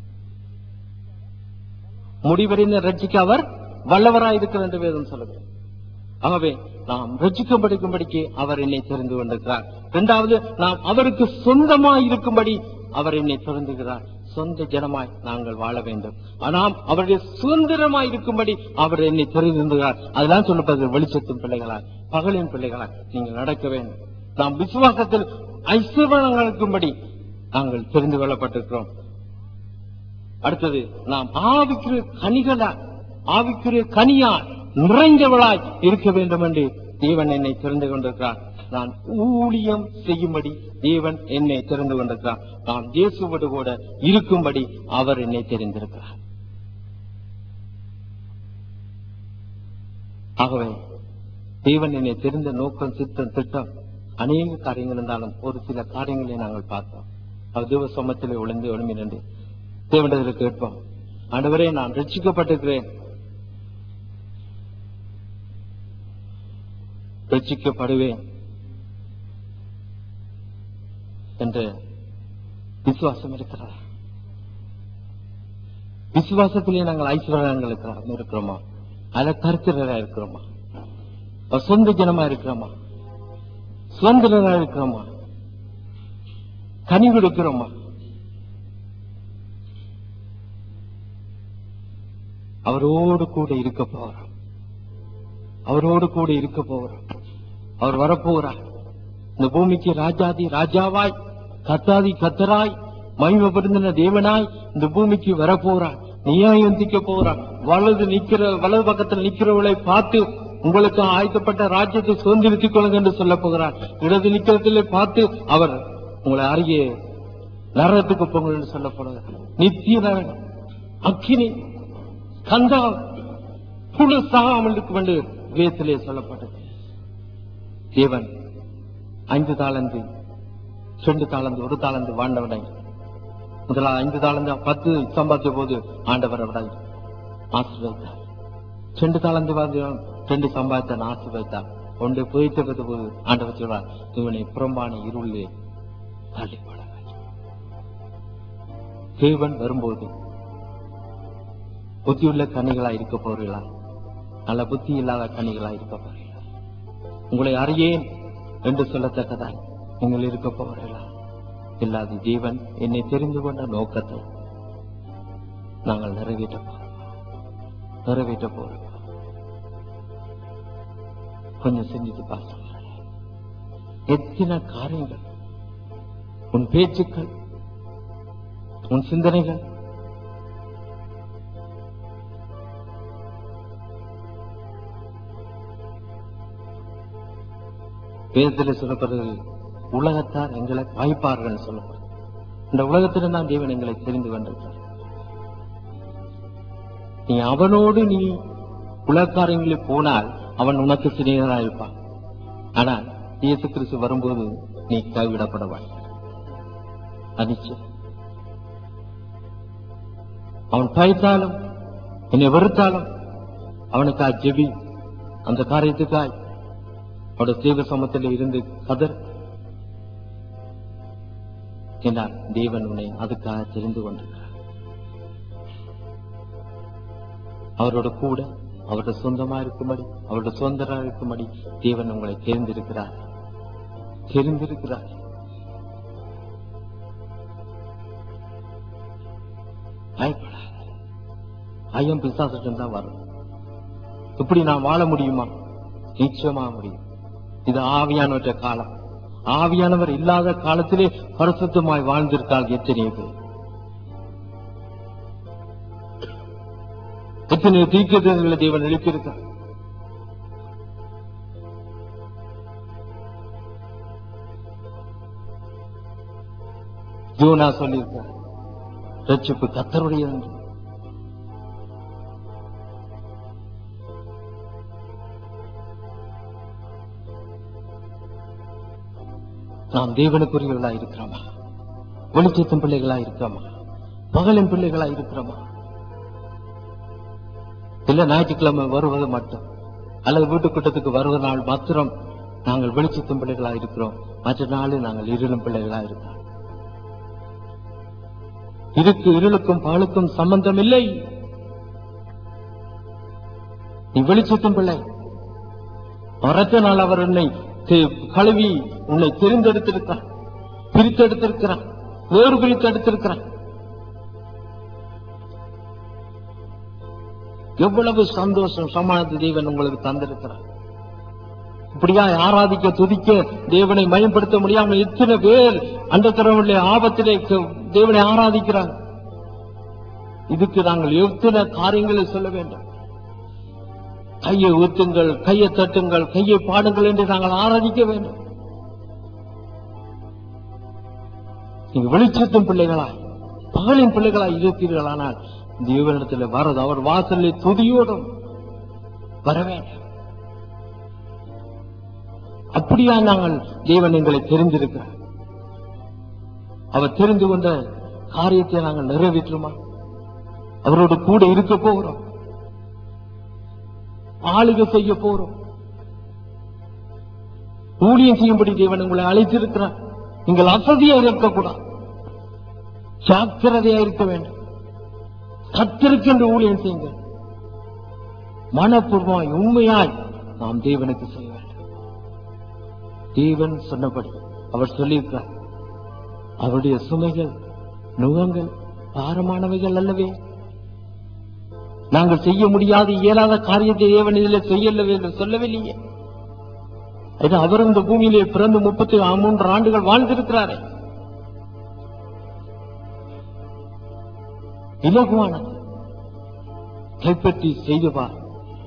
முடிவறிந்த ரட்சிக்க அவர் வல்லவராய் இருக்கிறார் என்று வேதம் சொல்லுகிறது ஆகவே நாம் ரட்சிக்கப்படும்படிக்கு அவர் என்னை தெரிந்து கொண்டிருக்கிறார் இரண்டாவது நாம் அவருக்கு சொந்தமாய் இருக்கும்படி அவர் என்னை தெரிந்துகிறார் சொந்த ஜனமாய் நாங்கள் வாழ வேண்டும் ஆனால் அவருடைய சுதந்திரமாய் இருக்கும்படி அவர் என்னை தெரிந்திருந்தார் அதெல்லாம் சொல்லப்படுது வெளிச்சத்தின் பிள்ளைகளாய் பகலின் பிள்ளைகளாய் நீங்கள் நடக்க வேண்டும் நாம் விசுவாசத்தில் ஐஸ்வர்யம் இருக்கும்படி நாங்கள் தெரிந்து கொள்ளப்பட்டிருக்கிறோம் அடுத்தது நாம் ஆவிக்குரிய கனிகளா ஆவிக்குரிய கனியா நிறைந்தவளாய் இருக்க வேண்டும் என்று தேவன் என்னை தெரிந்து கொண்டிருக்கிறார் நான் ஊழியம் செய்யும்படி தேவன் என்னை தெரிந்து கொண்டிருக்கிறார் நான் இயேசுவோடு கூட இருக்கும்படி அவர் என்னை தெரிந்திருக்கிறார் ஆகவே தேவன் என்னை தெரிந்த நோக்கம் சித்தம் திட்டம் அநேக காரியங்கள் இருந்தாலும் ஒரு சில காரியங்களை நாங்கள் பார்த்தோம் அது தேவ சமத்திலே ஒளிந்து ஒளிமி நின்று தேவனிடத்தில் கேட்போம் ஆண்டவரே நான் ரட்சிக்கப்பட்டிருக்கிறேன் ரட்சிக்கப்படுவேன் என்ற விசுவாசம் இருக்கிறதா விசுவாசத்திலே நாங்கள் ஐஸ்வர்யங்கள் இருக்கிறோம் இருக்கிறோமா அத கருத்துறதா இருக்கிறோமா சொந்த ஜனமா இருக்கிறோமா சுதந்திரமா இருக்கிறோமா கனி கொடுக்கிறோமா அவரோடு கூட இருக்க போகிறோம் அவரோடு கூட இருக்க போகிறோம் அவர் வரப்போகிறார் இந்த பூமிக்கு ராஜாதி ராஜாவாய் கத்தாதி கத்தராய் மகிமை பொருந்தின தேவனாய் இந்த பூமிக்கு வரப்போறார் நியாயம் திக்க போறார் வலது நிக்கிற வலது பக்கத்தில் நிக்கிறவளை பார்த்து உங்களுக்கு ஆயத்தப்பட்ட ராஜ்யத்தை சுதந்திரித்துக் கொள்ளுங்க என்று சொல்ல போகிறார் இடது நிக்கிறதிலே பார்த்து அவர் உங்களை அருகே நரகத்துக்கு போங்கள் என்று சொல்ல போகிறார் நித்திய நரகம் அக்கினி கந்தா புழு சாகாமல் இருக்கும் என்று வேதத்திலே சொல்லப்பட்டது தேவன் ஐந்து தாளந்து ரெண்டு தாளந்து ஒரு தாளந்து வாழ்ந்தவனை முதல்ல ஐந்து தாளந்த பத்து சம்பாதிச்ச போது ஆண்டவர் அவரை ஆசீர்வதித்தார் ரெண்டு தாளந்து வந்து ரெண்டு சம்பாதித்த ஆசீர்வதித்தார் ஒன்று புதைத்த போது ஆண்டவர் சொல்றார் இவனை புறம்பான இருளே தள்ளி போட வேண்டும்." தேவன் வரும்போது புத்தியுள்ள கனிகளா இருக்க போறீங்களா நல்ல புத்தி இல்லாத கனிகளா இருக்க போறீங்களா உங்களை அறியேன் என்று சொல்லத்தக்கதாய் நீங்கள் இருக்க போறீங்களா இல்லாத தேவன் என்னை தெரிந்து கொண்ட நோக்கத்தை நாங்கள் நிறைவேற்ற போறோம் நிறைவேற்ற போறோம் கொஞ்சம் சிந்தித்து பார்த்து எத்தனை காரியங்கள் உன் பேச்சுக்கள் உன் சிந்தனைகள் வேதத்தில் சொல்லப்படுறது உலகத்தார் எங்களை வாய்ப்பார்கள் சொல்லப்படுது இந்த உலகத்திலும் தான் தேவன் எங்களை தெரிந்து கொண்டிருக்கிறார் நீ அவனோடு நீ உலகக்காரங்களில் போனால் அவன் உனக்கு சிநேகனா இருப்பான் ஆனால் இயேசு கிறிஸ்து வரும்போது நீ கைவிடப்படுவாய் அது நிச்சயம். அவன் பயத்தாலும் என்னை வெறுத்தாலும் அவனுக்காய் ஜெபி அந்த காரியத்துக்காய் அவருடைய தேவ சமத்தில் இருந்து கதர் என்றால் தேவன் உன்னை அதுக்காக தெரிந்து கொண்டிருக்கிறார் அவரோட கூட அவருடைய சொந்தமா இருக்கும்படி அவருடைய சொந்தரா இருக்கும்படி தேவன் உங்களை தேர்ந்திருக்கிறார் தெரிந்திருக்கிறார் பயப்படாத ஐயம் பிசாசட்டம் தான் வரும் இப்படி நான் வாழ முடியுமா நிச்சயமா முடியும் இது ஆவியானவற்ற காலம் ஆவியானவர் இல்லாத காலத்திலே பரிசுத்தமாய் வாழ்ந்திருக்கால் எத்தனை பேர் எத்தனை தீர்க்கதரிசிகளை தேவன் எழுப்பியிருக்கார் யோனா சொல்லியிருக்கார் ரட்சிப்பு கத்தருடையது என்று நாம் தேவனுக்குரியவர்களா இருக்கிறோமா வெளிச்சத்தின் பிள்ளைகளா இருக்கிறோமா பகலின் பிள்ளைகளா இருக்கிறோமா இல்ல ஞாயிற்றுக்கிழமை வருவது மட்டும் அல்லது வீட்டுக்கூட்டத்துக்கு வருவது நாள் மாத்திரம் நாங்கள் வெளிச்சத்தின் பிள்ளைகளா இருக்கிறோம் மற்ற நாள் நாங்கள் இருளும் பிள்ளைகளா இருக்கிறோம் இதுக்கு இருளுக்கும் பகலுக்கும் சம்பந்தம் இல்லை நீ வெளிச்சத்தின் பிள்ளை மறத்த நாள் அவர் என்னை தே- கழுவி உன்னை தெரிந்தெடுத்திருக்கிறான் பிரித்தெடுத்திருக்கிறான் வேறு பிரித்து எடுத்திருக்கிறான் எவ்வளவு சந்தோஷம் சமானத்து தேவன் உங்களுக்கு தந்திருக்கிறார் இப்படியா ஆராதிக்க துதிக்க தேவனை மயப்படுத்த முடியாமல் எத்தனை பேர் அந்த தரவுள்ள ஆபத்திலே க- தேவனை ஆராதிக்கிறார் இதுக்கு நாங்கள் எத்தனை காரியங்களை சொல்ல வேண்டும் கையை ஊத்துங்கள் கையை தட்டுங்கள் கையை பாடுங்கள் என்று நாங்கள் ஆராதிக்க வேண்டும் நீங்க வெளிச்சத்தின் பிள்ளைகளாய் பகலின் பிள்ளைகளாய் இருப்பீர்களானால் தேவனிடத்தில் வரது அவர் வாசலில் துதியோடும் வர வேண்டும் அப்படியா நாங்கள் தேவன் எங்களை தெரிந்திருக்கிறார் அவர் தெரிந்து கொண்ட காரியத்தை நாங்கள் நிறைவேற்றுமா அவரோடு கூட இருக்க போகிறோம் ஆளுகை செய்ய போறோம் ஊழியம் செய்யும்படி தேவன் உங்களை அழைத்திருக்கிறார் நீங்கள் அசதியா இருக்கக்கூடாது ஜாக்கிரதையா இருக்க வேண்டும் கத்திருக்கின்ற ஊழியம் செய்யுங்கள் மனப்பூர்வமாய் உண்மையாய் நாம் தேவனுக்கு செய்ய வேண்டும் தேவன் சொன்னபடி அவர் சொல்லியிருக்கிறார் அவருடைய சுமைகள் நுகங்கள் பாரமானவைகள் அல்லவே நாங்கள் செய்ய முடியாத இயலாத காரியத்தை தேவன் இதில் செய்யலவே என்று சொல்லவில்லையே அது அவர் இந்த பூமியிலே பிறந்து முப்பத்தி மூன்று ஆண்டுகள் வாழ்ந்திருக்கிறாரே இலகுவானது கைப்பற்றி செய்து பார்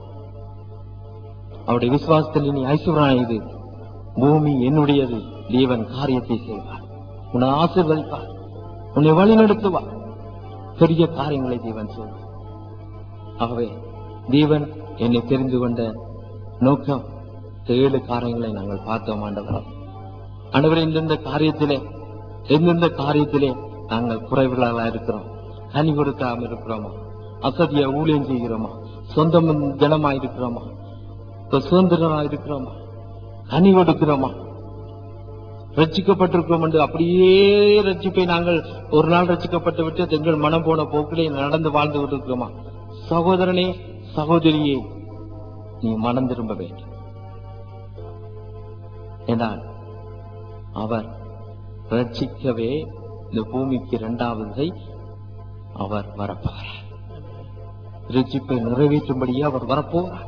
அவருடைய விசுவாசத்தில் நீ ஐஸ்வரான இது பூமி என்னுடையது தேவன் காரியத்தை செய்வார் உன்னை ஆசீர்வதிப்பார் உன்னை வழிநடத்துவார் பெரிய காரியங்களை தேவன் செய்வார் ஆகவே தேவன் என்னை தெரிந்து கொண்ட நோக்கம் ஏழு காரியங்களை நாங்கள் பார்த்தோம் ஆண்டவர் ஆண்டவர் எந்தெந்த காரியத்திலே எந்தெந்த காரியத்திலே நாங்கள் குறைவுகளா இருக்கிறோம் கனி கொடுக்காம இருக்கிறோமா அசதியா ஊழியம் செய்கிறோமா சொந்தம் ஜனமா இருக்கிறோமா இப்ப சுதந்திரமா இருக்கிறோமா கனி கொடுக்கிறோமா ரட்சிக்கப்பட்டிருக்கிறோம் என்று அப்படியே ரட்சிப்பை நாங்கள் ஒரு நாள் ரட்சிக்கப்பட்டு விட்டு எங்கள் மனம் போன போக்கிலே நடந்து வாழ்ந்து கொண்டிருக்கிறோமா சகோதரனே சகோதரியே நீ மனம் திரும்ப வேண்டும் என்றால் அவர் ரட்சிக்கவே இந்த பூமிக்கு இரண்டாவதை அவர் வரப்போகிறார் ரட்சிப்பை நிறைவேற்றும்படியே அவர் வரப்போகிறார்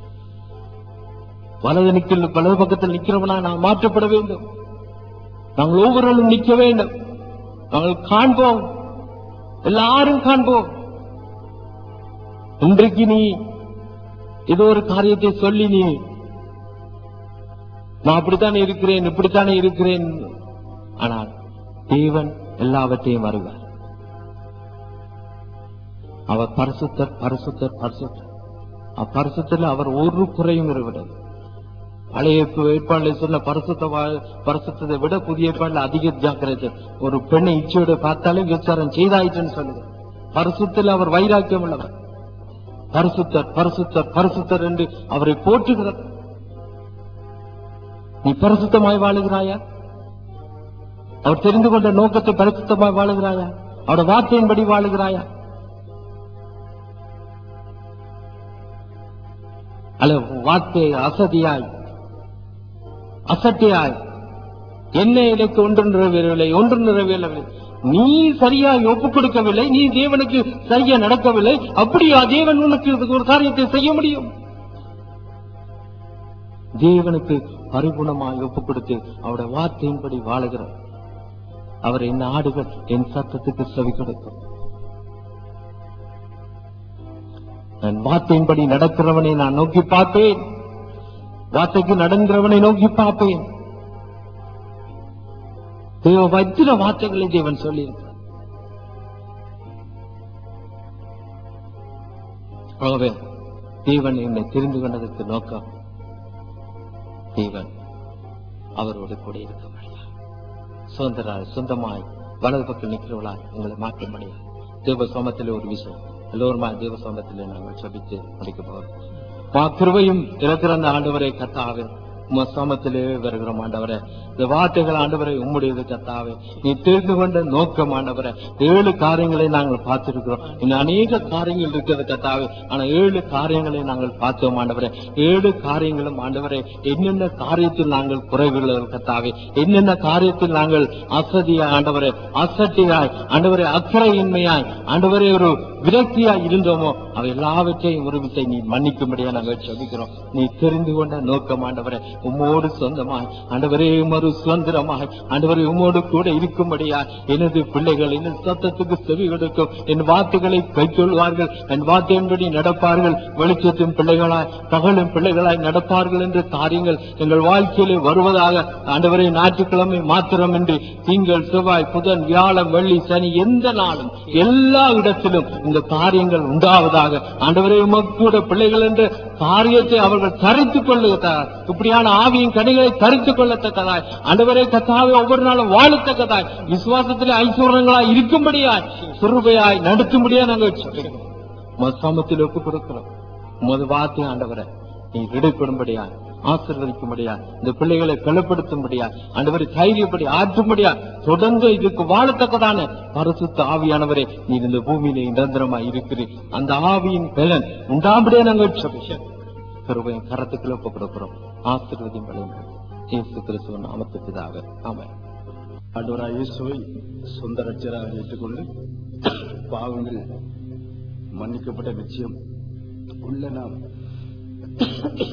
வலது நிக்கல் வலது பக்கத்தில் நிக்கிறவனா நான் மாற்றப்பட வேண்டும் நாங்கள் ஒவ்வொருவரும் நிற்க வேண்டும் நாங்கள் காண்போம் எல்லாரும் காண்போம் இன்றைக்கு நீ ஏதோ ஒரு காரியத்தை சொல்லி நீ நான் அப்படித்தானே இருக்கிறேன் இப்படித்தானே இருக்கிறேன் ஆனால் தேவன் எல்லாவற்றையும் அறிவார் அவர் பரிசுத்தர் பரிசுத்தர் பரிசுத்தர் அப்பரிசுத்தில் அவர் ஒரு குறையும் இருவிடாது பழைய ஏற்பாடுல சொன்ன பரிசுத்த வா- பரிசுத்தத்தை விட புதிய ஏற்பாடுல அதிக ஜாக்கிரதை ஒரு பெண்ணை இச்சையோட பார்த்தாலே விசாரம் செய்தாயிட்டுன்னு சொல்லுங்க பரிசுத்தில் அவர் வைராக்கியம் உள்ளவர் பரிசுத்தர் பரிசுத்தர் பரிசுத்தர் என்று அவரை போற்றுகிறார் நீ பரிசுத்தமாய் வாழுகிறாயா அவர் தெரிந்து கொண்ட நோக்கத்தை பரிசுத்தமாய் வாழுகிறாயா அவருடைய வார்த்தையின்படி வாழுகிறாயா அல்ல வார்த்தை அசதியாய் அசட்டியாய் என்ன எனக்கு ஒன்று நிறைவேறவில்லை ஒன்று நிறைவேறவில்லை நீ சரியாய் ஒப்புக் கொடுக்கவில்லை நீ தேவனுக்கு சரியா நடக்கவில்லை அப்படியா தேவன் உனக்கு இதுக்கு ஒரு காரியத்தை செய்ய முடியும் தேவனுக்கு பரிபூர்ணமாய் ஒப்புக் கொடுத்து அவருடைய வார்த்தையின்படி வாழுகிறார் அவர் என் ஆடுகள் என் சத்தத்துக்கு செவி கொடுக்கும் நான் வார்த்தையின்படி நடக்கிறவனை நான் நோக்கி பார்ப்பேன் வார்த்தைக்கு நடக்கிறவனை நோக்கி பார்ப்பேன் தேவ வஜ்ர வார்த்தைகளை தேவன் சொல்லியிருக்கிறார் ஆகவே தேவன் என்னை தெரிந்து கொண்டதற்கு நோக்கம் தேவன் அவரோடு கூட இருக்க முடியாது சுதந்திராய் சொந்தமாய் வலது பக்கம் நிற்கிறவளாய் உங்களை மாற்ற முடியாது தேவ சோமத்திலே ஒரு விஷயம் எல்லோருமா தேவ சோமத்திலே நாங்கள் சபித்து முடிக்க போகிறோம் மா கிருபையும் இருக்கிற அந்த ஆண்டவரை கத்தாவே உம சமத்திலே வருகிற ஆண்டவரே இந்த வார்த்தைகள் ஆண்டவரை உம்முடையது கத்தாவே நீ தெரிந்து கொண்ட நோக்கம் ஆண்டவரே ஏழு காரியங்களை நாங்கள் பார்த்திருக்கிறோம் இன்னும் அநேக காரியங்கள் இருக்கிறது கத்தாவே ஆனா ஏழு காரியங்களை நாங்கள் பார்த்தோம் ஆண்டவரே ஏழு காரியங்களும் ஆண்டவரே என்னென்ன காரியத்தில் நாங்கள் குறைவுள்ளவர் கத்தாவே என்னென்ன காரியத்தில் நாங்கள் அசதியாய் ஆண்டவரே அசட்டியாய் ஆண்டவரே அக்கறையின்மையாய் ஆண்டவரே ஒரு விரக்தியாய் இருந்தோமோ அவை எல்லாவற்றையும் ஒரு விசை நீ மன்னிக்கும்படியா நாங்கள் செபிக்கிறோம் நீ தெரிந்து கொண்ட நோக்கம் ஆண்டவரே உம்மோடு சொந்தமாய் ஆண்டவரே மறு சுதந்திரமாய் ஆண்டவரே உம்மோடு கூட இருக்கும்படியா எனது பிள்ளைகள் என் சத்தத்துக்கு செவி கொடுக்கும் என் வார்த்தைகளை கைக்கொள்வார்கள் என் வார்த்தையின்படி நடப்பார்கள் வெளிச்சத்தின் பிள்ளைகளாய் பகலும் பிள்ளைகளாய் நடப்பார்கள் என்ற காரியங்கள் எங்கள் வாழ்க்கையிலே வருவதாக ஆண்டவரே ஞாயிற்றுக்கிழமை மாத்திரமின்றி திங்கள் செவ்வாய் புதன் வியாழன் வெள்ளி சனி எந்த நாளும் எல்லா இடத்திலும் இந்த காரியங்கள் உண்டாவதாக ஆண்டவரே உமக்கூட பிள்ளைகள் என்ற காரியத்தை அவர்கள் தரித்துக் கொள்ளுகிறார் இப்படியான ஆவியின் கனிகளை தரித்துக் கொள்ளத்தக்கதாய் ஆண்டவரே கத்தாவை ஒவ்வொரு நாளும் வாழத்தக்கதாய் விசுவாசத்திலே ஐஸ்வர்யங்களாய் இருக்கும்படியாய் சுருபையாய் நடத்தும்படியா நாங்கள் சொல்லுகிறோம். உமது சமத்தில் ஒப்புக் கொடுக்கிறோம் உமது வார்த்தை ஆண்டவரை நீ விடுபடும்படியா ஆசீர்வதிக்கும்படியா இந்த பிள்ளைகளை பலப்படுத்தும்படியா ஆண்டவரை தைரியப்படி ஆற்றும்படியா தொடர்ந்து இதுக்கு வாழத்தக்கதான பரிசுத்த ஆவியானவரே நீ இந்த பூமியிலே நிரந்தரமா இருக்கிறீர் அந்த ஆவியின் பலன் உண்டாம்படியா நாங்கள் சொல்லுகிறோம். கிருபையின் கரத்துக்குள்ள ஒப்புக் கொடுக்கிறோம் ஆசீர்வதியும் வழியும் இயேசு கிறிஸ்துவின் நாமத்துக்குதாக ஆமென் ஆண்டவராய் இயேசுவை சொந்த ரட்சராக ஏற்றுக்கொண்டு பாவங்கள் மன்னிக்கப்பட்ட நிச்சயம் உள்ள நாம்